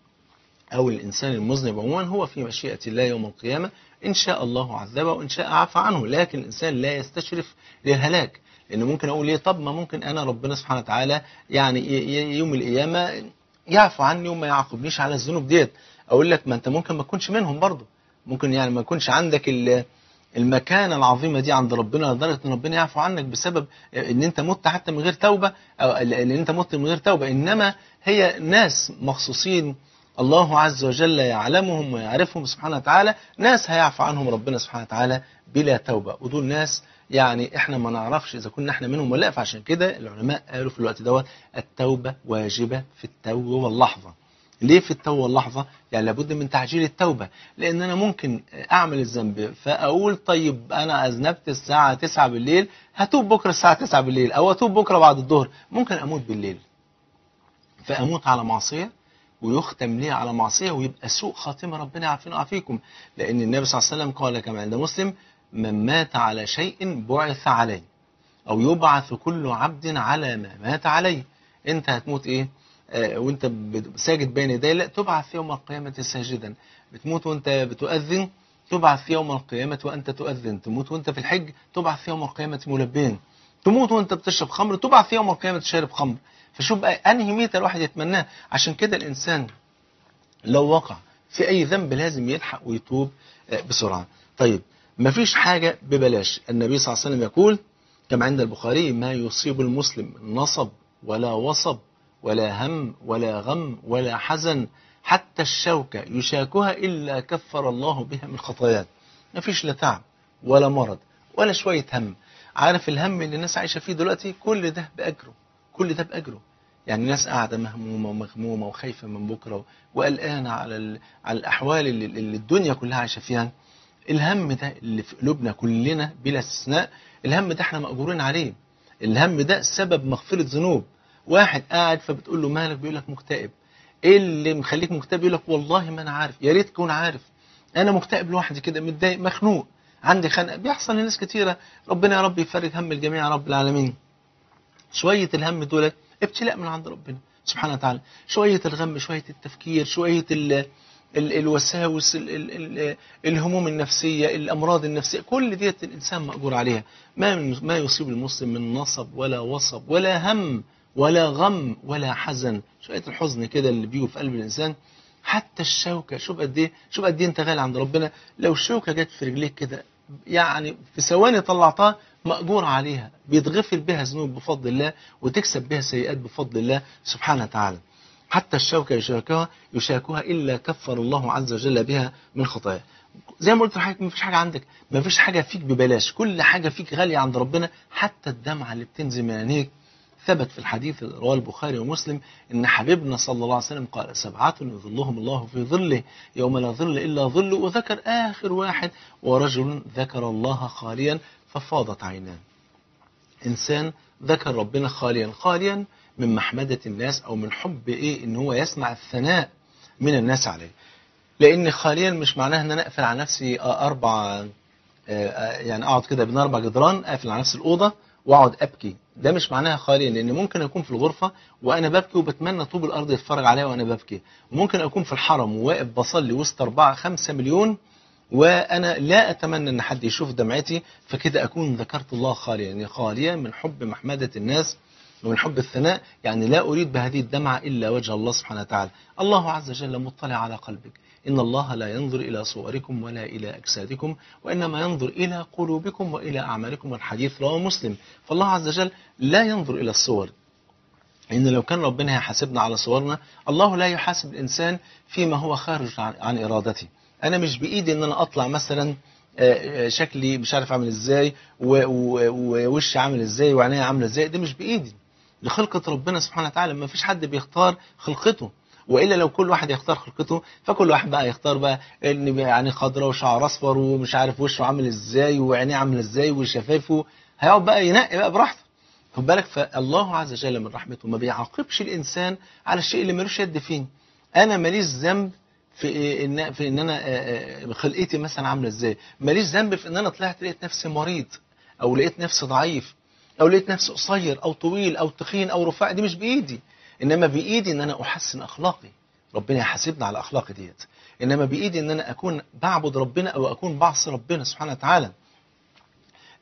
أو الإنسان المذنب عموما هو في مشيئة الله يوم القيامة إن شاء الله عذبه وإن شاء عفى عنه لكن الإنسان لا يستشرف للهلاك ان ممكن اقول ايه طب ما ممكن انا ربنا سبحانه وتعالى يعني ي- ي- يوم القيامه يعفو عني وما يعاقبنيش على الذنوب ديت اقول لك ما انت ممكن ما تكونش منهم برضه ممكن يعني ما يكونش عندك ال- المكانة العظيمة دي عند ربنا لدرجة ان ربنا يعفو عنك بسبب ان انت مت حتى من غير توبة او ان انت مت من غير توبة انما هي ناس مخصوصين الله عز وجل يعلمهم ويعرفهم سبحانه وتعالى ناس هيعفو عنهم ربنا سبحانه وتعالى بلا توبة ودول ناس يعني احنا ما نعرفش اذا كنا احنا منهم ولا لا فعشان كده العلماء قالوا في الوقت دوت التوبة واجبة في التو واللحظة ليه في التو واللحظة؟ يعني لابد من تعجيل التوبة لأن أنا ممكن أعمل الذنب فأقول طيب أنا أذنبت الساعة 9 بالليل هتوب بكرة الساعة 9 بالليل أو أتوب بكرة بعد الظهر ممكن أموت بالليل فأموت على معصية ويختم لي على معصية ويبقى سوء خاتمة ربنا يعافينا ويعافيكم لأن النبي صلى الله عليه وسلم قال كما عند مسلم من مات على شيء بعث عليه أو يبعث كل عبد على ما مات عليه أنت هتموت إيه؟ آه، وانت بت- ساجد بين يدي لا تبعث يوم القيامة ساجدا بتموت وانت بتؤذن تبعث يوم القيامة وانت تؤذن تموت وانت في الحج تبعث يوم القيامة ملبين تموت وانت بتشرب خمر تبعث يوم القيامة شارب خمر فشوف بقى انهي ميتة الواحد يتمناه عشان كده الانسان لو وقع في اي ذنب لازم يلحق ويتوب آه، بسرعة طيب مفيش حاجة ببلاش النبي صلى الله عليه وسلم يقول كما عند البخاري ما يصيب المسلم من نصب ولا وصب ولا هم ولا غم ولا حزن حتى الشوكة يشاكها إلا كفر الله بها من خطاياه مفيش لا تعب ولا مرض ولا شوية هم عارف الهم اللي الناس عايشة فيه دلوقتي كل ده بأجره كل ده بأجره يعني ناس قاعدة مهمومة ومغمومة وخايفة من بكرة وقلقانة على ال- على الأحوال اللي, اللي الدنيا كلها عايشة فيها الهم ده اللي في قلوبنا كلنا بلا استثناء الهم ده احنا مأجورين عليه الهم ده سبب مغفرة ذنوب واحد قاعد فبتقول له مالك بيقول لك مكتئب ايه اللي مخليك مكتئب يقول لك والله ما انا عارف يا ريت تكون عارف انا مكتئب لوحدي كده متضايق مخنوق عندي خنقه بيحصل لناس كتيره ربنا يا رب يفرج هم الجميع يا رب العالمين شويه الهم دول ابتلاء من عند ربنا سبحانه وتعالى شويه الغم شويه التفكير شويه ال ال الوساوس ال ال ال الهموم النفسية الأمراض النفسية كل ديت الإنسان مأجور عليها ما من ما يصيب المسلم من نصب ولا وصب ولا هم ولا غم ولا حزن شوية الحزن كده اللي بيجوا في قلب الإنسان حتى الشوكة شوف قد إيه شوف قد إيه أنت غالي عند ربنا لو الشوكة جت في رجليك كده يعني في ثواني طلعتها مأجور عليها بيتغفر بها ذنوب بفضل الله وتكسب بها سيئات بفضل الله سبحانه وتعالى حتى الشوكة يشاكها يشاكها إلا كفر الله عز وجل بها من خطايا زي ما قلت لحضرتك مفيش حاجة عندك مفيش حاجة فيك ببلاش كل حاجة فيك غالية عند ربنا حتى الدمعة اللي بتنزل من عينيك ثبت في الحديث اللي رواه البخاري ومسلم ان حبيبنا صلى الله عليه وسلم قال سبعة يظلهم الله في ظله يوم لا ظل الا ظله وذكر اخر واحد ورجل ذكر الله خاليا ففاضت عيناه انسان ذكر ربنا خاليا خاليا من محمدة الناس او من حب ايه ان هو يسمع الثناء من الناس عليه لان خاليا مش معناها ان انا اقفل على نفسي اربع يعني اقعد كده بين اربع جدران اقفل على نفسي الاوضه واقعد ابكي ده مش معناها خاليا لان ممكن اكون في الغرفه وانا ببكي وبتمنى طوب الارض يتفرج عليا وانا ببكي وممكن اكون في الحرم وواقف بصلي وسط 4 5 مليون وانا لا اتمنى ان حد يشوف دمعتي فكده اكون ذكرت الله خاليا يعني خاليا من حب محمده الناس ومن حب الثناء يعني لا اريد بهذه الدمعه الا وجه الله سبحانه وتعالى الله عز وجل مطلع على قلبك إن الله لا ينظر إلى صوركم ولا إلى أجسادكم وإنما ينظر إلى قلوبكم وإلى أعمالكم والحديث رواه مسلم فالله عز وجل لا ينظر إلى الصور إن لو كان ربنا يحاسبنا على صورنا الله لا يحاسب الإنسان فيما هو خارج عن إرادته أنا مش بإيدي إن أنا أطلع مثلا شكلي مش عارف عامل إزاي ووشي عامل إزاي وعينيا عاملة إزاي ده مش بإيدي لخلقة ربنا سبحانه وتعالى ما فيش حد بيختار خلقته والا لو كل واحد يختار خلقته فكل واحد بقى يختار بقى ان يعني خضراء وشعر اصفر ومش عارف وشه عامل ازاي وعينيه عامله ازاي وشفايفه هيقعد بقى ينقي بقى براحته خد بالك فالله عز وجل من رحمته ما بيعاقبش الانسان على الشيء اللي ملوش يد فيه انا ماليش ذنب في ان في ان انا خلقتي مثلا عامله ازاي ماليش ذنب في ان انا طلعت لقيت نفسي مريض او لقيت نفسي ضعيف او لقيت نفسي قصير او طويل او تخين او رفيع دي مش بايدي انما بايدي ان انا احسن اخلاقي ربنا يحاسبنا على اخلاقي ديت انما بايدي ان انا اكون بعبد ربنا او اكون بعصي ربنا سبحانه وتعالى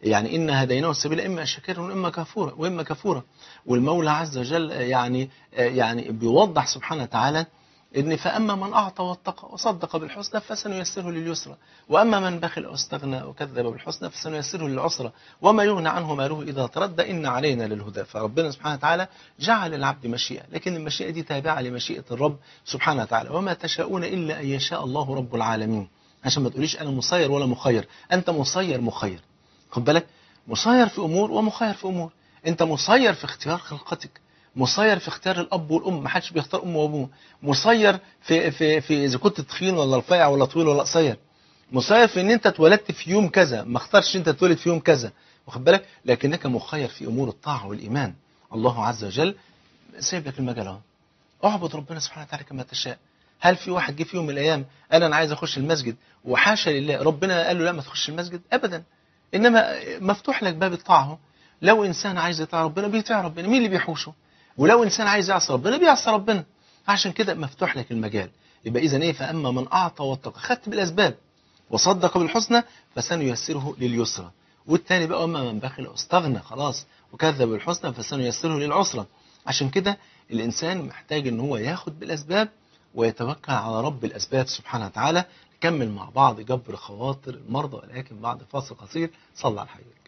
يعني إن هديناه السبيل إما شاكرا وإما كفورا وإما كفورا والمولى عز وجل يعني يعني بيوضح سبحانه وتعالى إن فأما من أعطى واتقى وصدق بالحسنى فسنيسره لليسرى وأما من بخل أو استغنى وكذب بالحسنى فسنيسره للعسرى وما يغنى عنه ماله إذا تردى إن علينا للهدى فربنا سبحانه وتعالى جعل العبد مشيئة لكن المشيئة دي تابعة لمشيئة الرب سبحانه وتعالى وما تشاءون إلا أن يشاء الله رب العالمين عشان ما تقوليش أنا مسير ولا مخير أنت مسير مخير خد بالك مسير في أمور ومخير في أمور أنت مسير في اختيار خلقتك مسير في اختيار الاب والام ما حدش بيختار امه وابوه مسير في في في اذا كنت تخين ولا رفيع ولا طويل ولا قصير مسير في ان انت اتولدت في يوم كذا ما اختارش انت تتولد في يوم كذا واخد بالك لكنك مخير في امور الطاعه والايمان الله عز وجل سايب لك المجال اهو اعبد ربنا سبحانه وتعالى كما تشاء هل في واحد جه في يوم من الايام قال انا عايز اخش المسجد وحاشا لله ربنا قال له لا ما تخش المسجد ابدا انما مفتوح لك باب الطاعه اهو لو انسان عايز يطيع ربنا بيطيع ربنا مين اللي بيحوشه ولو انسان عايز يعصي ربنا بيعصي ربنا عشان كده مفتوح لك المجال يبقى اذا ايه فاما من اعطى واتقى خدت بالاسباب وصدق بالحسنى فسنيسره لليسرى والتاني بقى اما من بخل واستغنى خلاص وكذب بالحسنى فسنيسره للعسرى عشان كده الانسان محتاج ان هو ياخد بالاسباب ويتوكل على رب الاسباب سبحانه وتعالى نكمل مع بعض جبر خواطر المرضى ولكن بعد فاصل قصير صلى على الحبيب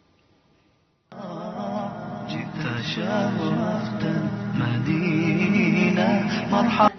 جئت شرفت المدينة مرحبا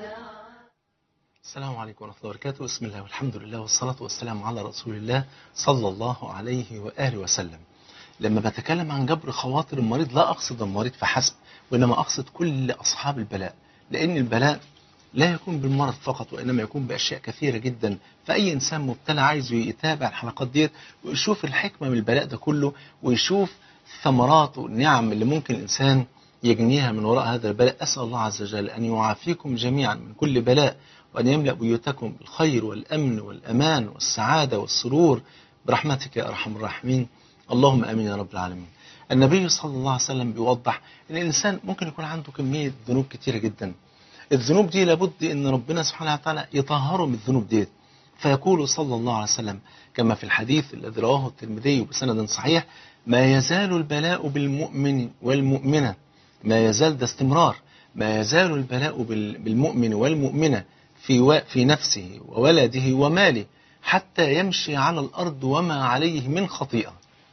السلام عليكم ورحمة الله وبركاته بسم الله والحمد لله والصلاة والسلام على رسول الله صلى الله عليه وآله وسلم لما بتكلم عن جبر خواطر المريض لا أقصد المريض فحسب وإنما أقصد كل أصحاب البلاء لأن البلاء لا يكون بالمرض فقط وإنما يكون بأشياء كثيرة جدا فأي إنسان مبتلى عايز يتابع الحلقات ديت ويشوف الحكمة من البلاء ده كله ويشوف الثمرات والنعم اللي ممكن الإنسان يجنيها من وراء هذا البلاء أسأل الله عز وجل أن يعافيكم جميعا من كل بلاء وأن يملأ بيوتكم بالخير والأمن والأمان والسعادة والسرور برحمتك يا أرحم الراحمين اللهم آمين يا رب العالمين النبي صلى الله عليه وسلم بيوضح أن الإنسان ممكن يكون عنده كمية ذنوب كتيرة جدا الذنوب دي لابد أن ربنا سبحانه وتعالى يطهره من الذنوب ديت فيقول صلى الله عليه وسلم كما في الحديث الذي رواه الترمذي بسند صحيح ما يزال البلاء بالمؤمن والمؤمنة ما يزال ده استمرار ما يزال البلاء بالمؤمن والمؤمنة في و... في نفسه وولده وماله حتى يمشي على الأرض وما عليه من خطيئة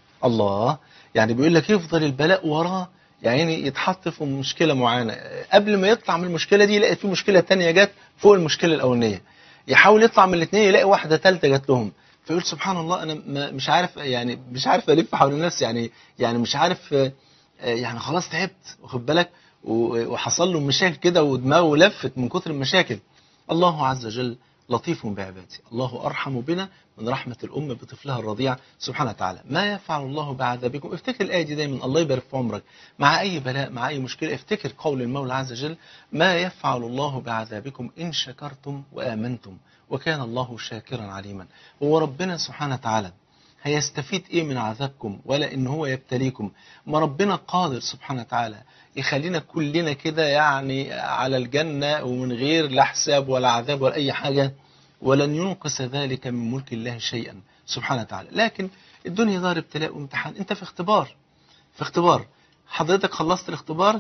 الله يعني بيقول لك يفضل البلاء وراه يعني يتحط في مشكلة معينة قبل ما يطلع من المشكلة دي يلاقي في مشكلة تانية جت فوق المشكلة الأولانية يحاول يطلع من الاثنين يلاقي واحدة ثالثة جات لهم فيقول سبحان الله أنا مش عارف يعني مش عارف ألف حول نفسي يعني يعني مش عارف يعني خلاص تعبت واخد بالك وحصل له مشاكل كده ودماغه لفت من كتر المشاكل الله عز وجل لطيف بعباده الله أرحم بنا من رحمة الأم بطفلها الرضيع سبحانه وتعالى ما يفعل الله بعذابكم افتكر الآية دي دايما الله يبارك في عمرك مع أي بلاء مع أي مشكلة افتكر قول المولى عز وجل ما يفعل الله بعذابكم إن شكرتم وآمنتم وكان الله شاكرا عليما هو ربنا سبحانه وتعالى هيستفيد ايه من عذابكم ولا ان هو يبتليكم ما ربنا قادر سبحانه وتعالى يخلينا كلنا كده يعني على الجنة ومن غير لا حساب ولا عذاب ولا اي حاجة ولن ينقص ذلك من ملك الله شيئا سبحانه وتعالى لكن الدنيا دار ابتلاء وامتحان انت في اختبار في اختبار حضرتك خلصت الاختبار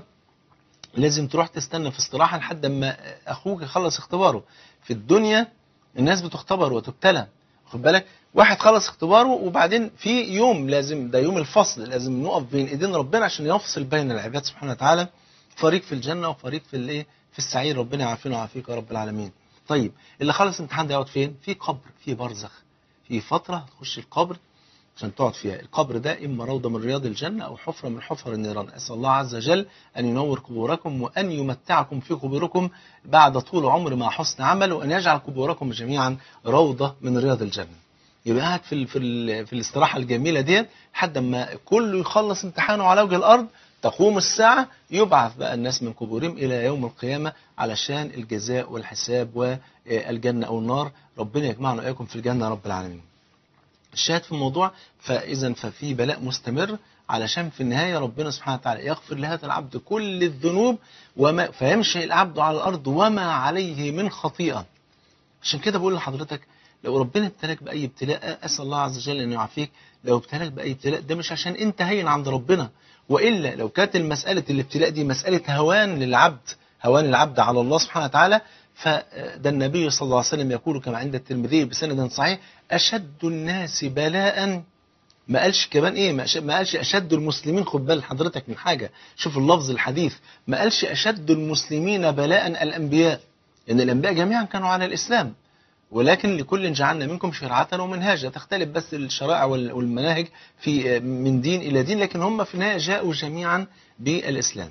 لازم تروح تستنى في استراحة لحد ما اخوك يخلص اختباره في الدنيا الناس بتختبر وتبتلى خد بالك واحد خلص اختباره وبعدين في يوم لازم ده يوم الفصل لازم نقف بين ايدين ربنا عشان يفصل بين العباد سبحانه وتعالى فريق في الجنة وفريق في الايه في السعير ربنا يعافينا ويعافيك يا رب العالمين طيب اللي خلص امتحان ده يقعد فين في قبر في برزخ في فترة هتخش القبر عشان تقعد فيها القبر ده إما روضة من رياض الجنة أو حفرة من حفر النيران أسأل الله عز وجل أن ينور قبوركم وأن يمتعكم في قبوركم بعد طول عمر مع حسن عمل وأن يجعل قبوركم جميعا روضة من رياض الجنة يبقى قاعد في ال في, ال في الاستراحة الجميلة ديت لحد ما كله يخلص امتحانه على وجه الأرض تقوم الساعة يبعث بقى الناس من قبورهم إلى يوم القيامة علشان الجزاء والحساب والجنة أو النار ربنا يجمعنا وإياكم في الجنة رب العالمين الشاهد في الموضوع فإذا ففي بلاء مستمر علشان في النهاية ربنا سبحانه وتعالى يغفر لهذا العبد كل الذنوب وما فيمشي العبد على الأرض وما عليه من خطيئة عشان كده بقول لحضرتك لو ربنا ابتلاك باي ابتلاء اسال الله عز وجل ان يعافيك لو ابتلاك باي ابتلاء ده مش عشان انت هين عند ربنا والا لو كانت المساله الابتلاء دي مساله هوان للعبد هوان العبد على الله سبحانه وتعالى فده النبي صلى الله عليه وسلم يقول كما عند الترمذي بسند صحيح اشد الناس بلاء ما قالش كمان ايه ما قالش- ما قالش اشد المسلمين خد بال حضرتك من حاجه شوف اللفظ الحديث ما قالش اشد المسلمين بلاء الانبياء ان الانبياء جميعا كانوا على الاسلام ولكن لكل جعلنا منكم شرعة ومنهاجا تختلف بس الشرائع وال- والمناهج في من دين إلى دين لكن هم في النهاية جاءوا جميعا بالإسلام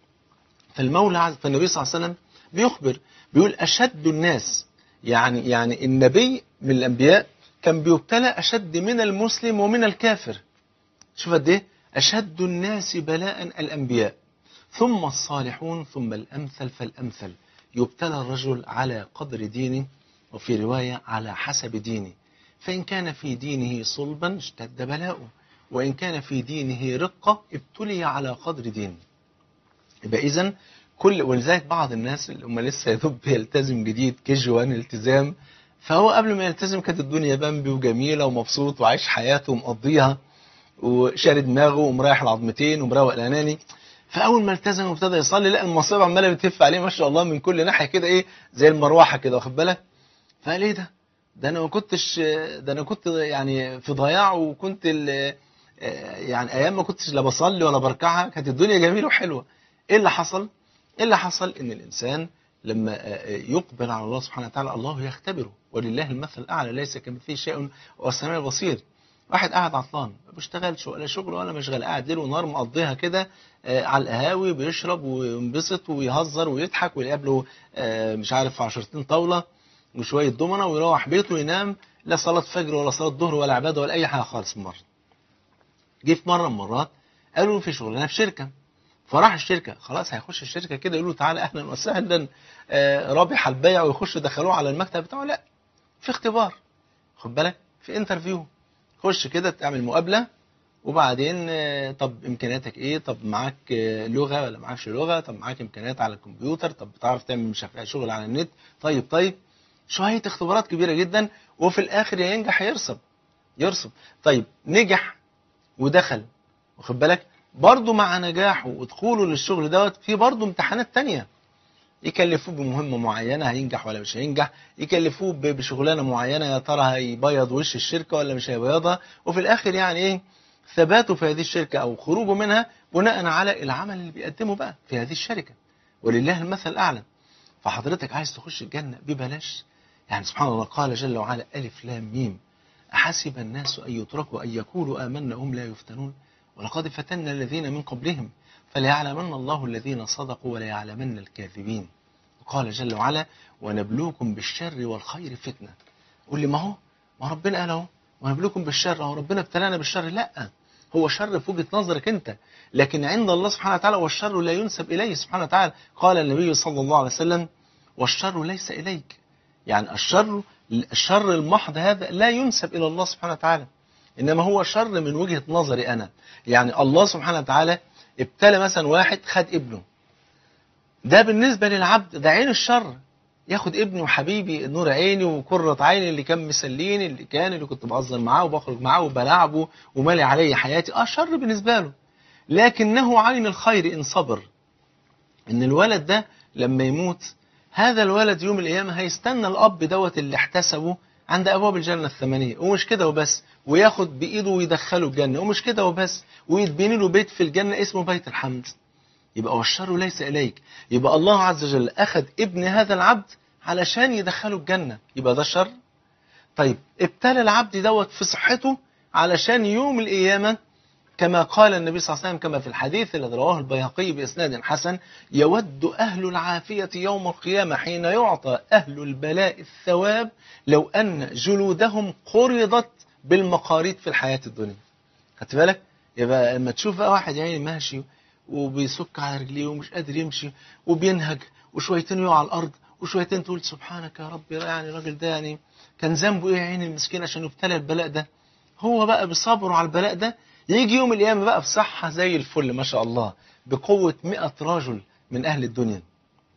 فالمولى عز فالنبي صلى الله عليه وسلم بيخبر بيقول أشد الناس يعني يعني النبي من الأنبياء كان بيبتلى أشد من المسلم ومن الكافر شوف قد إيه أشد الناس بلاء الأنبياء ثم الصالحون ثم الأمثل فالأمثل يبتلى الرجل على قدر دينه وفي رواية على حسب دينه فإن كان في دينه صلبا اشتد بلاؤه وإن كان في دينه رقة ابتلي على قدر دينه يبقى إذا كل ولذلك بعض الناس اللي هم لسه يدوب بيلتزم جديد كي 1 التزام فهو قبل ما يلتزم كانت الدنيا بامبي وجميلة ومبسوط وعايش حياته ومقضيها وشاري دماغه ومريح العظمتين ومروق الاناني فاول ما التزم وابتدى يصلي لقى المصيبه عماله بتهف عليه ما شاء الله من كل ناحيه كده ايه زي المروحه كده واخد بالك فقال ايه ده ده انا ما كنتش ده انا كنت يعني في ضياع وكنت ال- يعني ايام ما كنتش لا بصلي ولا بركعها كانت الدنيا جميله وحلوه ايه اللي حصل ايه اللي حصل ان الانسان لما يقبل على الله سبحانه وتعالى الله يختبره ولله المثل الاعلى ليس كمثله شيء وهو السميع البصير واحد قاعد عطلان ما بيشتغلش ولا شغل ولا مشغل قاعد ليل ونهار مقضيها كده آه، على القهاوي بيشرب وينبسط ويهزر ويضحك ويقابله آه، مش عارف عشرتين طاوله وشويه دومنه ويروح بيته وينام لا صلاه فجر ولا صلاه ظهر ولا عباده ولا اي حاجه خالص من مره جه في مره من المرات قالوا له في شغلانه في شركه فراح الشركه خلاص هيخش الشركه كده يقولوا تعالى اهلا وسهلا آه، رابح البيع ويخش دخلوه على المكتب بتاعه لا في اختبار خد بالك في انترفيو خش كده تعمل مقابله وبعدين آه، طب امكانياتك ايه طب معاك آه، لغه ولا معاكش لغه طب معاك امكانيات على الكمبيوتر طب بتعرف تعمل مش عارف إيه شغل على النت طيب طيب شويه اختبارات كبيره جدا وفي الاخر يا ينجح يا يرسب يرسب طيب نجح ودخل واخد بالك برضه مع نجاحه ودخوله للشغل دوت في برضه امتحانات تانية يكلفوه بمهمة معينة هينجح ولا مش هينجح يكلفوه ب- بشغلانة معينة يا ترى هيبيض وش الشركة ولا مش هيبيضها وفي الآخر يعني إيه ثباته في هذه الشركة أو خروجه منها بناء على العمل اللي بيقدمه بقى في هذه الشركة ولله المثل الأعلى فحضرتك عايز تخش الجنة ببلاش يعني سبحان الله قال جل وعلا ألف لام ميم أحسب الناس أن يتركوا أن يقولوا آمنا هم لا يفتنون ولقد فتنا الذين من قبلهم فليعلمن الله الذين صدقوا وليعلمن الكاذبين وقال جل وعلا ونبلوكم بالشر والخير فتنة قول لي ما هو ما ربنا قال اهو ونبلوكم بالشر اهو ربنا ابتلانا بالشر لا هو شر في وجهة نظرك انت لكن عند الله سبحانه وتعالى والشر لا ينسب اليه سبحانه وتعالى قال النبي صلى الله عليه وسلم والشر ليس اليك يعني الشر الشر المحض هذا لا ينسب الى الله سبحانه وتعالى انما هو شر من وجهة نظري انا يعني الله سبحانه وتعالى ابتلى مثلا واحد خد ابنه ده بالنسبة للعبد ده عين الشر ياخد ابني وحبيبي نور عيني وقرة عيني اللي كان مسليني اللي كان اللي كنت بهزر معاه وبخرج معاه وبلعبه ومالي علي حياتي اه شر بالنسبة له لكنه عين الخير ان صبر ان الولد ده لما يموت هذا الولد يوم القيامة هيستنى الاب دوت اللي احتسبه عند ابواب الجنة الثمانية ومش كده وبس وياخد بايده ويدخله الجنة ومش كده وبس ويتبني له بيت في الجنة اسمه بيت الحمد يبقى والشر ليس إليك يبقى الله عز وجل أخذ ابن هذا العبد علشان يدخله الجنة يبقى ده شر طيب ابتلى العبد دوت في صحته علشان يوم القيامة كما قال النبي صلى الله عليه وسلم كما في الحديث الذي رواه البيهقي بإسناد حسن يود أهل العافية يوم القيامة حين يعطى أهل البلاء الثواب لو أن جلودهم قرضت بالمقاريض في الحياة الدنيا خدت بالك يبقى لما تشوف بقى واحد يعني ماشي وبيسك على رجليه ومش قادر يمشي وبينهج وشويتين يقع على الارض وشويتين تقول سبحانك يا رب يعني الراجل ده يعني كان ذنبه ايه يا عيني المسكين عشان يبتلى البلاء ده هو بقى بصبره على البلاء ده يجي يوم القيامه بقى بصحه زي الفل ما شاء الله بقوه 100 رجل من اهل الدنيا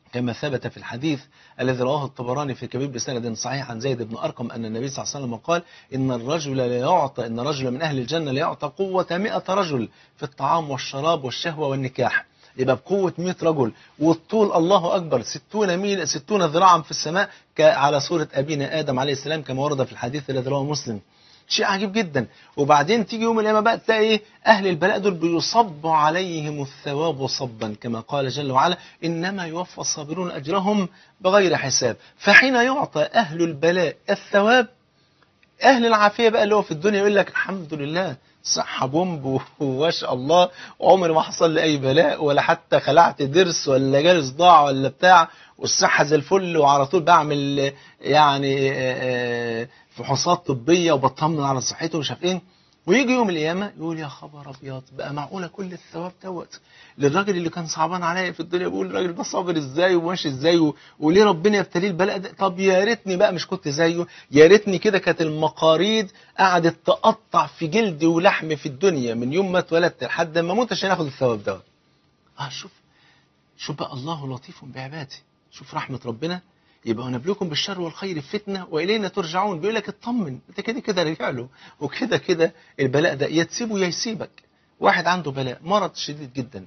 كما ثبت في الحديث الذي رواه الطبراني في كبير بسند صحيح عن زيد بن أرقم أن النبي صلى الله عليه وسلم قال إن الرجل لا يعطى إن رجل من أهل الجنة لا يعطى قوة مئة رجل في الطعام والشراب والشهوة والنكاح يبقى بقوة 100 رجل والطول الله أكبر 60 ميل 60 ذراعا في السماء ك- على صورة أبينا آدم عليه السلام كما ورد في الحديث الذي رواه مسلم شيء عجيب جدا وبعدين تيجي يوم القيامة بقى تلاقي ايه أهل البلاء دول بيصب عليهم الثواب صبا كما قال جل وعلا إنما يوفى الصابرون أجرهم بغير حساب فحين يعطى أهل البلاء الثواب اهل العافيه بقى اللي هو في الدنيا يقول لك الحمد لله صحه بومب وما شاء الله عمري ما حصل لي اي بلاء ولا حتى خلعت ضرس ولا جالي صداع ولا بتاع والصحه زي الفل وعلى طول بعمل يعني آه، آه، فحوصات طبيه وبطمن على صحته ومش عارف ايه ويجي يوم القيامه يقول يا خبر ابيض بقى معقوله كل الثواب دوت للراجل اللي كان صعبان عليا في الدنيا بيقول الراجل ده صابر ازاي وماشي ازاي و... وليه ربنا يبتليه البلاء ده طب يا ريتني بقى مش كنت زيه يا ريتني كده كانت المقاريض قعدت تقطع في جلدي ولحمي في الدنيا من يوم ما اتولدت لحد ما اموت عشان اخد الثواب دوت اه شوف شوف بقى الله لطيف بعباده شوف رحمة ربنا يبقى ونبلوكم بالشر والخير فتنة وإلينا ترجعون بيقول لك اطمن انت كده كده رجع له وكده كده البلاء ده يا تسيبه يا يسيبك واحد عنده بلاء مرض شديد جدا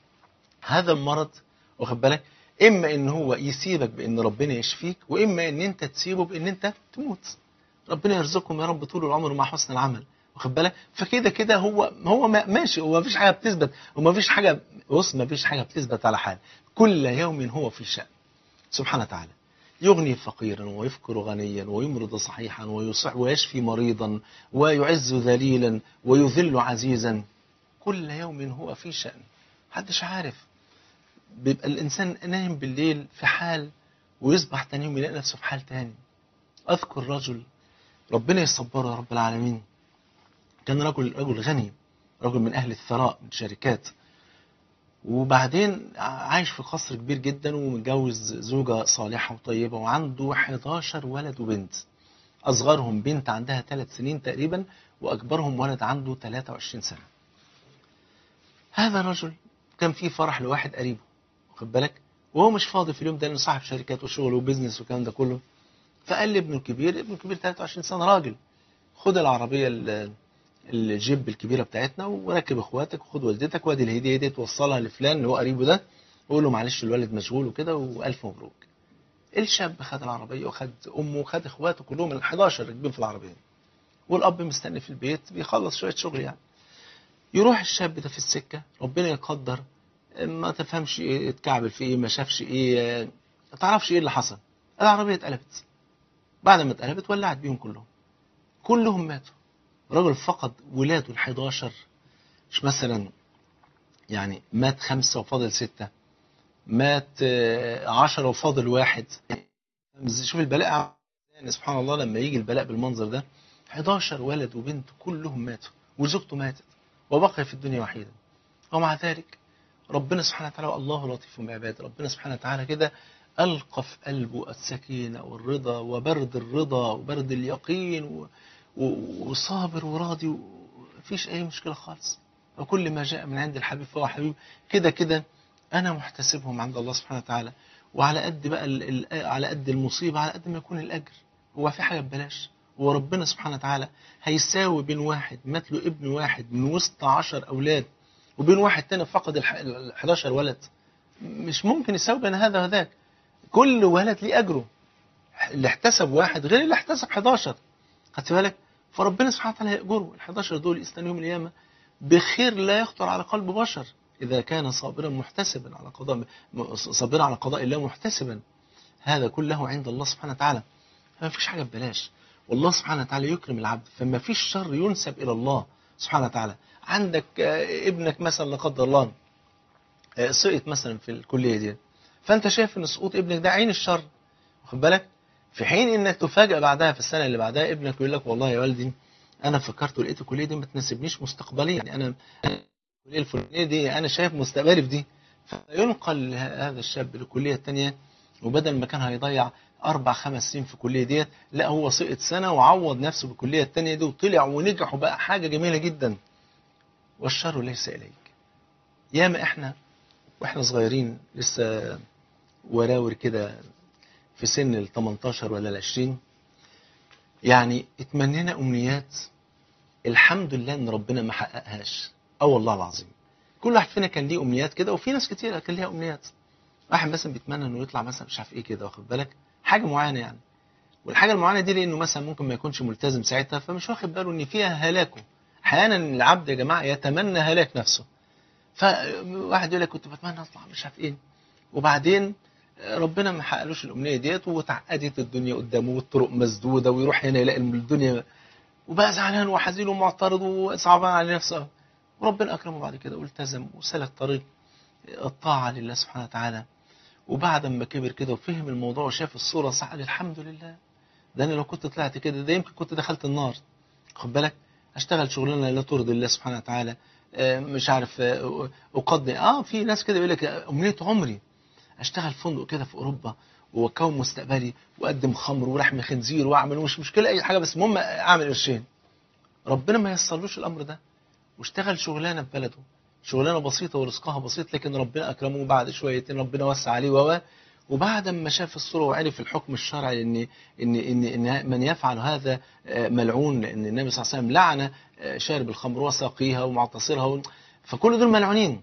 هذا المرض واخد بالك اما ان هو يسيبك بان ربنا يشفيك واما ان انت تسيبه بان انت تموت ربنا يرزقكم يا رب طول العمر مع حسن العمل واخد بالك فكده كده هو هو ما- ماشي هو مفيش حاجه بتثبت وما فيش حاجه بص ما فيش حاجه بتثبت على حال كل يوم هو في شأن سبحانه وتعالى يغني فقيرا ويفقر غنيا ويمرض صحيحا ويصح ويشفي مريضا ويعز ذليلا ويذل عزيزا كل يوم هو في شأن محدش عارف بيبقى الإنسان نايم بالليل في حال ويصبح تاني يوم يلاقي نفسه في حال تاني أذكر رجل ربنا يصبره يا رب العالمين كان رجل رجل غني رجل من أهل الثراء من شركات وبعدين عايش في قصر كبير جدا ومتجوز زوجة صالحة وطيبة وعنده 11 ولد وبنت أصغرهم بنت عندها 3 سنين تقريبا وأكبرهم ولد عنده 23 سنة هذا الرجل كان في فرح لواحد قريبه واخد بالك وهو مش فاضي في اليوم ده لانه صاحب شركات وشغل وبزنس والكلام ده كله فقال لابنه الكبير ابنه الكبير 23 سنه راجل خد العربيه ال- الجيب الكبيره بتاعتنا وركب اخواتك وخد والدتك وادي الهديه دي توصلها لفلان اللي هو قريبه ده وقول له معلش الوالد مشغول وكده والف مبروك الشاب خد العربيه وخد امه وخد اخواته كلهم ال 11 راكبين في العربيه والاب مستني في البيت بيخلص شويه شغل يعني يروح الشاب ده في السكه ربنا يقدر ما تفهمش ايه اتكعبل في ايه ما شافش ايه ما تعرفش ايه اللي حصل العربيه اتقلبت بعد ما اتقلبت ولعت بيهم كلهم كلهم ماتوا رجل فقد ولاده ال 11 مش مثلا يعني مات خمسة وفاضل ستة مات آه، عشرة وفاضل واحد شوف البلاء يعني سبحان الله لما يجي البلاء بالمنظر ده 11 ولد وبنت كلهم ماتوا وزوجته ماتت وبقي في الدنيا وحيدا ومع ذلك ربنا سبحانه وتعالى الله لطيف بعباده ربنا سبحانه وتعالى كده ألقى في قلبه السكينة والرضا وبرد الرضا وبرد اليقين و... و... وصابر وراضي ومفيش أي مشكلة خالص وكل ما جاء من عند الحبيب فهو حبيب كده كده أنا محتسبهم عند الله سبحانه وتعالى وعلى قد بقى ال... ال... على قد المصيبة على قد ما يكون الأجر هو في حاجة ببلاش وربنا سبحانه وتعالى هيساوي بين واحد مات له ابن واحد من وسط عشر أولاد وبين واحد تاني فقد ال ال 11 ولد مش ممكن يساوي بين هذا وذاك كل ولد ليه أجره اللي احتسب واحد غير اللي احتسب 11 خدت بالك فربنا سبحانه وتعالى هيأجره ال 11 دول يستنوا يوم القيامة بخير لا يخطر على قلب بشر إذا كان صابرا محتسبا على قضاء صابرا على قضاء الله محتسبا هذا كله عند الله سبحانه وتعالى فما فيش حاجة ببلاش والله سبحانه وتعالى يكرم العبد فما فيش شر ينسب إلى الله سبحانه وتعالى عندك آه، ابنك مثلا لا قدر الله آه، سقط مثلا في الكلية دي فأنت شايف إن سقوط ابنك ده عين الشر واخد بالك في حين إنك تفاجأ بعدها في السنة اللي بعدها ابنك يقول لك والله يا والدي أنا فكرت ولقيت الكلية دي ما تناسبنيش مستقبليا يعني أنا الكلية الفلانية دي أنا شايف مستقبلي في دي فينقل هذا الشاب للكلية الثانية وبدل ما كان هيضيع أربع خمس سنين في الكلية ديت لا هو سقط سنة وعوض نفسه بالكلية الثانية دي وطلع ونجح وبقى حاجة جميلة جدا والشر ليس إليك ياما إحنا وإحنا صغيرين لسه وراور كده في سن ال 18 ولا ال 20 يعني اتمنينا امنيات الحمد لله ان ربنا ما حققهاش اه والله العظيم كل واحد فينا كان ليه امنيات كده وفي ناس كتير كان ليها امنيات واحد مثلا بيتمنى انه يطلع مثلا مش عارف ايه كده واخد بالك حاجه معينه يعني والحاجه المعينه دي لانه مثلا ممكن ما يكونش ملتزم ساعتها فمش واخد باله ان فيها هلاكه احيانا العبد يا جماعه يتمنى هلاك نفسه فواحد يقول لك كنت بتمنى اطلع مش عارف ايه وبعدين ربنا ما حققلوش الامنيه ديت وتعقدت الدنيا قدامه والطرق مسدوده ويروح هنا يلاقي الدنيا وبقى زعلان وحزين ومعترض وصعبان على نفسه وربنا اكرمه بعد كده والتزم وسلك طريق الطاعه لله سبحانه وتعالى وبعد ما كبر كده وفهم الموضوع وشاف الصوره صح قال الحمد لله ده انا لو كنت طلعت كده ده يمكن كنت دخلت النار خد بالك اشتغل شغلانه لا ترضي الله سبحانه وتعالى آه، مش عارف آه، اقضي اه في ناس كده يقول لك امنيه عمري اشتغل فندق كده في اوروبا واكون مستقبلي واقدم خمر ولحم خنزير واعمل مش مشكله اي حاجه بس المهم اعمل قرشين ربنا ما يسرلوش الامر ده واشتغل شغلانه في بلده شغلانه بسيطه ورزقها بسيط لكن ربنا اكرمه بعد شويتين ربنا وسع عليه و وبعد ما شاف الصوره وعرف الحكم الشرعي ان ان ان, إن من يفعل هذا آه، ملعون لان النبي صلى الله عليه وسلم لعن آه، شارب الخمر وساقيها ومعتصرها و- فكل دول ملعونين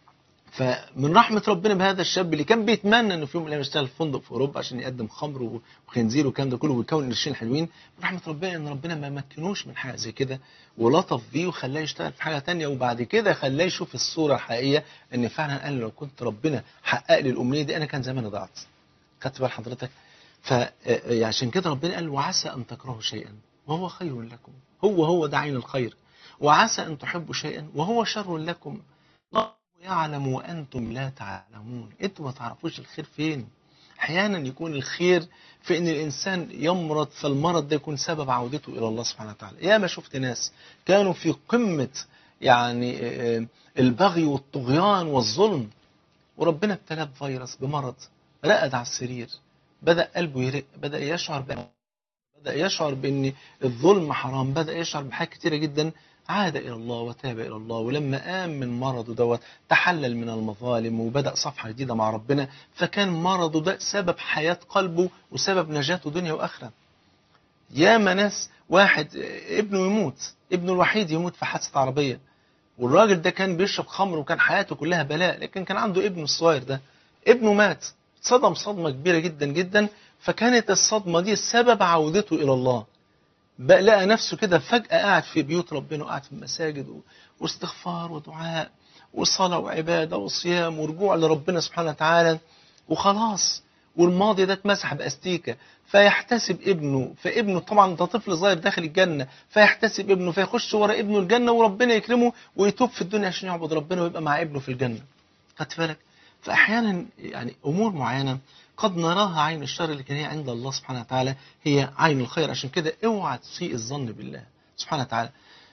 فمن رحمة ربنا بهذا الشاب اللي كان بيتمنى انه في يوم من الايام يشتغل في فندق في اوروبا عشان يقدم خمر وخنزير والكلام ده كله ويكون قرشين حلوين من رحمة ربنا ان ربنا ما مكنوش من حاجة زي كده ولطف بيه وخلاه يشتغل في حاجة تانية وبعد كده خلاه يشوف الصورة الحقيقية ان فعلا قال لو كنت ربنا حقق لي الامنية دي انا كان زماني ضعت خدت بال حضرتك فعشان كده ربنا قال وعسى ان تكرهوا شيئا وهو خير لكم هو هو ده عين الخير وعسى ان تحبوا شيئا وهو شر لكم الله يعلم وأنتم لا تعلمون أنتم ما تعرفوش الخير فين أحيانا يكون الخير في أن الإنسان يمرض فالمرض ده يكون سبب عودته إلى الله سبحانه وتعالى يا ما شفت ناس كانوا في قمة يعني آه، البغي والطغيان والظلم وربنا ابتلاه بفيروس بمرض رقد على السرير بدأ قلبه يرق بدأ يشعر بأن بدأ يشعر بأن الظلم حرام بدأ يشعر بحاجات كتيرة جدا عاد إلى الله وتاب إلى الله ولما قام من مرضه دوت تحلل من المظالم وبدأ صفحة جديدة مع ربنا فكان مرضه ده سبب حياة قلبه وسبب نجاته دنيا وآخرة ياما ناس واحد ابنه يموت ابنه الوحيد يموت في حادثة عربية والراجل ده كان بيشرب خمر وكان حياته كلها بلاء لكن كان عنده ابنه الصغير ده ابنه مات صدم صدمة كبيرة جدا جدا فكانت الصدمة دي سبب عودته إلى الله بقى لقى نفسه كده فجأة قاعد في بيوت ربنا وقاعد في المساجد و- واستغفار ودعاء وصلاة وعبادة وصيام ورجوع لربنا سبحانه وتعالى وخلاص والماضي ده اتمسح باستيكه فيحتسب ابنه فابنه طبعا ده طفل صغير داخل الجنه فيحتسب ابنه فيخش ورا ابنه الجنه وربنا يكرمه ويتوب في الدنيا عشان يعبد ربنا ويبقى مع ابنه في الجنه خدت بالك فاحيانا يعني امور معينه قد نراها عين الشر لكن هي عند الله سبحانه وتعالى هي عين الخير عشان كده اوعى تسيء الظن بالله سبحانه وتعالى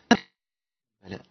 بلاء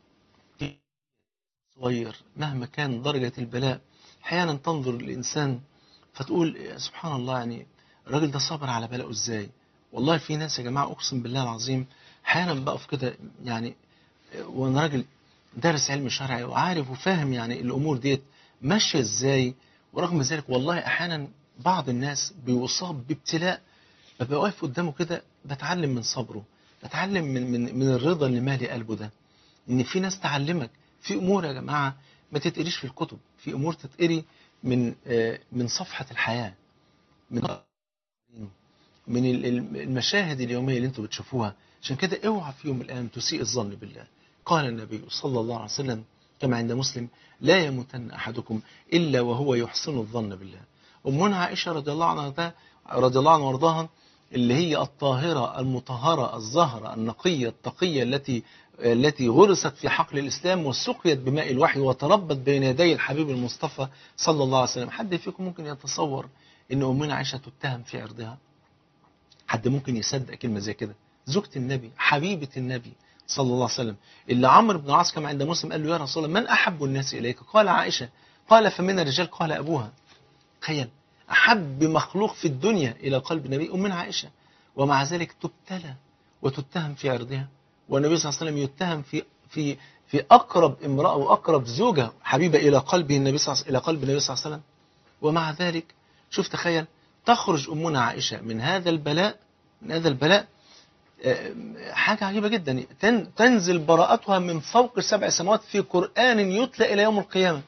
صغير مهما كان درجة البلاء احيانا تنظر الانسان فتقول يا سبحان الله يعني الراجل ده صبر على بلاءه ازاي والله في ناس يا جماعه اقسم بالله العظيم احيانا بقف كده يعني وانا راجل دارس علم شرعي وعارف وفاهم يعني الامور ديت ماشيه ازاي ورغم ذلك والله احيانا بعض الناس بيصاب بابتلاء ببقى واقف قدامه كده بتعلم من صبره بتعلم من من من الرضا اللي مالي قلبه ده ان في ناس تعلمك في امور يا جماعه ما تتقريش في الكتب في امور تتقري من آه، من صفحه الحياه من من ال- ال- المشاهد اليوميه اللي انتوا بتشوفوها عشان كده اوعى في يوم من الايام تسيء الظن بالله قال النبي صلى الله عليه وسلم كما عند مسلم لا يموتن احدكم الا وهو يحسن الظن بالله امنا عائشه رضي الله عنها ده رضي الله عنها وارضاها اللي هي الطاهره المطهره الزهره النقيه التقيه التي التي غرست في حقل الاسلام وسقيت بماء الوحي وتربت بين يدي الحبيب المصطفى صلى الله عليه وسلم حد فيكم ممكن يتصور ان امنا عائشه تتهم في عرضها حد ممكن يصدق كلمه زي كده زوجة النبي حبيبة النبي صلى الله عليه وسلم اللي عمرو بن العاص كما عند مسلم قال له يا رسول الله من أحب الناس إليك قال عائشة قال فمن الرجال قال أبوها تخيل أحب مخلوق في الدنيا إلى قلب النبي أمنا عائشة ومع ذلك تبتلى وتتهم في عرضها والنبي صلى الله عليه وسلم يتهم في في في أقرب امرأة وأقرب زوجة حبيبة إلى قلبه النبي صلى الله عليه- إلى قلب النبي صلى الله عليه وسلم ومع ذلك شوف تخيل تخرج أمنا عائشة من هذا البلاء من هذا البلاء آه، حاجة عجيبة جدا تن- تنزل براءتها من فوق السبع سماوات في قرآن يتلى إلى يوم القيامة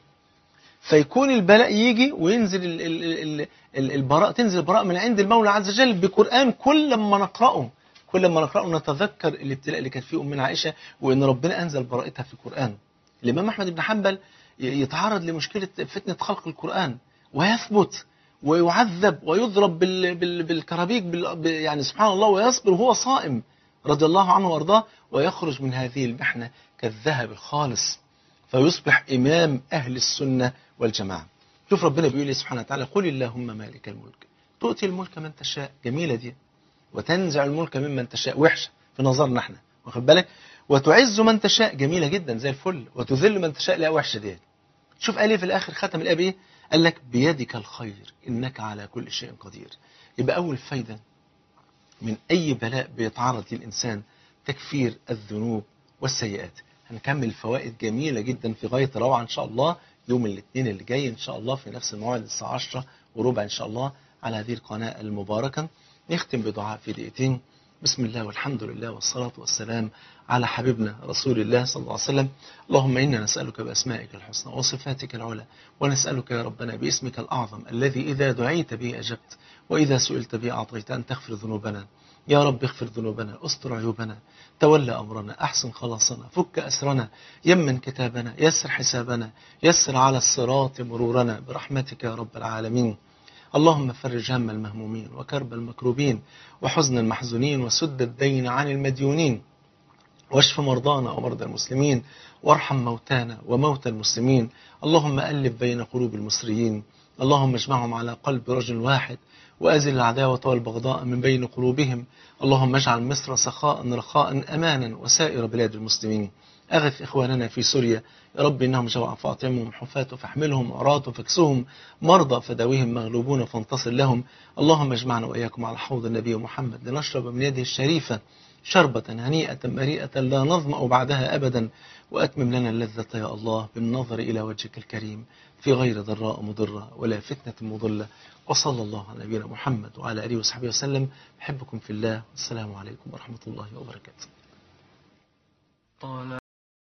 فيكون البلاء يجي وينزل ال ال ال ال البراء تنزل البراء من عند المولى عز وجل بقرآن كل ما نقرأه كل ما نقرأه نتذكر الابتلاء اللي كانت فيه أمنا عائشة وإن ربنا أنزل براءتها في القرآن الإمام أحمد بن حنبل ي- يتعرض لمشكلة فتنة خلق القرآن ويثبت ويعذب ويضرب بال بال بالكرابيك بال ب- يعني سبحان الله ويصبر وهو صائم رضي الله عنه وارضاه ويخرج من هذه المحنة كالذهب الخالص فيصبح إمام أهل السنة والجماعة شوف ربنا بيقول لي سبحانه وتعالى قل اللهم مالك الملك تؤتي الملك من تشاء جميلة دي وتنزع الملك ممن تشاء وحشة في نظرنا احنا واخد بالك وتعز من تشاء جميلة جدا زي الفل وتذل من تشاء لا وحشة دي شوف قال ايه في الآخر ختم الآية بإيه قال لك بيدك الخير إنك على كل شيء قدير يبقى أول فايدة من أي بلاء بيتعرض للإنسان تكفير الذنوب والسيئات هنكمل فوائد جميلة جدا في غاية روعة إن شاء الله يوم الاثنين اللي جاي إن شاء الله في نفس الموعد الساعة 10 وربع إن شاء الله على هذه القناة المباركة نختم بدعاء في دقيقتين بسم الله والحمد لله والصلاة والسلام على حبيبنا رسول الله صلى الله عليه وسلم اللهم إنا نسألك بأسمائك الحسنى وصفاتك العلى ونسألك يا ربنا باسمك الأعظم الذي إذا دعيت به أجبت وإذا سئلت به أعطيت أن تغفر ذنوبنا يا رب اغفر ذنوبنا استر عيوبنا تولى أمرنا أحسن خلاصنا فك أسرنا يمن كتابنا يسر حسابنا يسر على الصراط مرورنا برحمتك يا رب العالمين اللهم فرج هم المهمومين وكرب المكروبين وحزن المحزونين وسد الدين عن المديونين واشف مرضانا ومرضى المسلمين وارحم موتانا وموتى المسلمين اللهم ألف بين قلوب المصريين اللهم اجمعهم على قلب رجل واحد وأزل العداوة والبغضاء من بين قلوبهم اللهم اجعل مصر سخاء رخاء أمانا وسائر بلاد المسلمين أغث إخواننا في سوريا يا رب إنهم جوع فاطمهم حفاة فاحملهم عراة فاكسهم مرضى فداويهم مغلوبون فانتصر لهم اللهم اجمعنا وإياكم على حوض النبي محمد لنشرب من يده الشريفة شربة هنيئة مريئة لا نظمأ بعدها أبدا وأتمم لنا اللذة يا الله بالنظر إلى وجهك الكريم في غير ضراء مضرة ولا فتنة مضلة وصلى الله على نبينا محمد وعلى آله وصحبه وسلم أحبكم في الله والسلام عليكم ورحمة الله وبركاته طال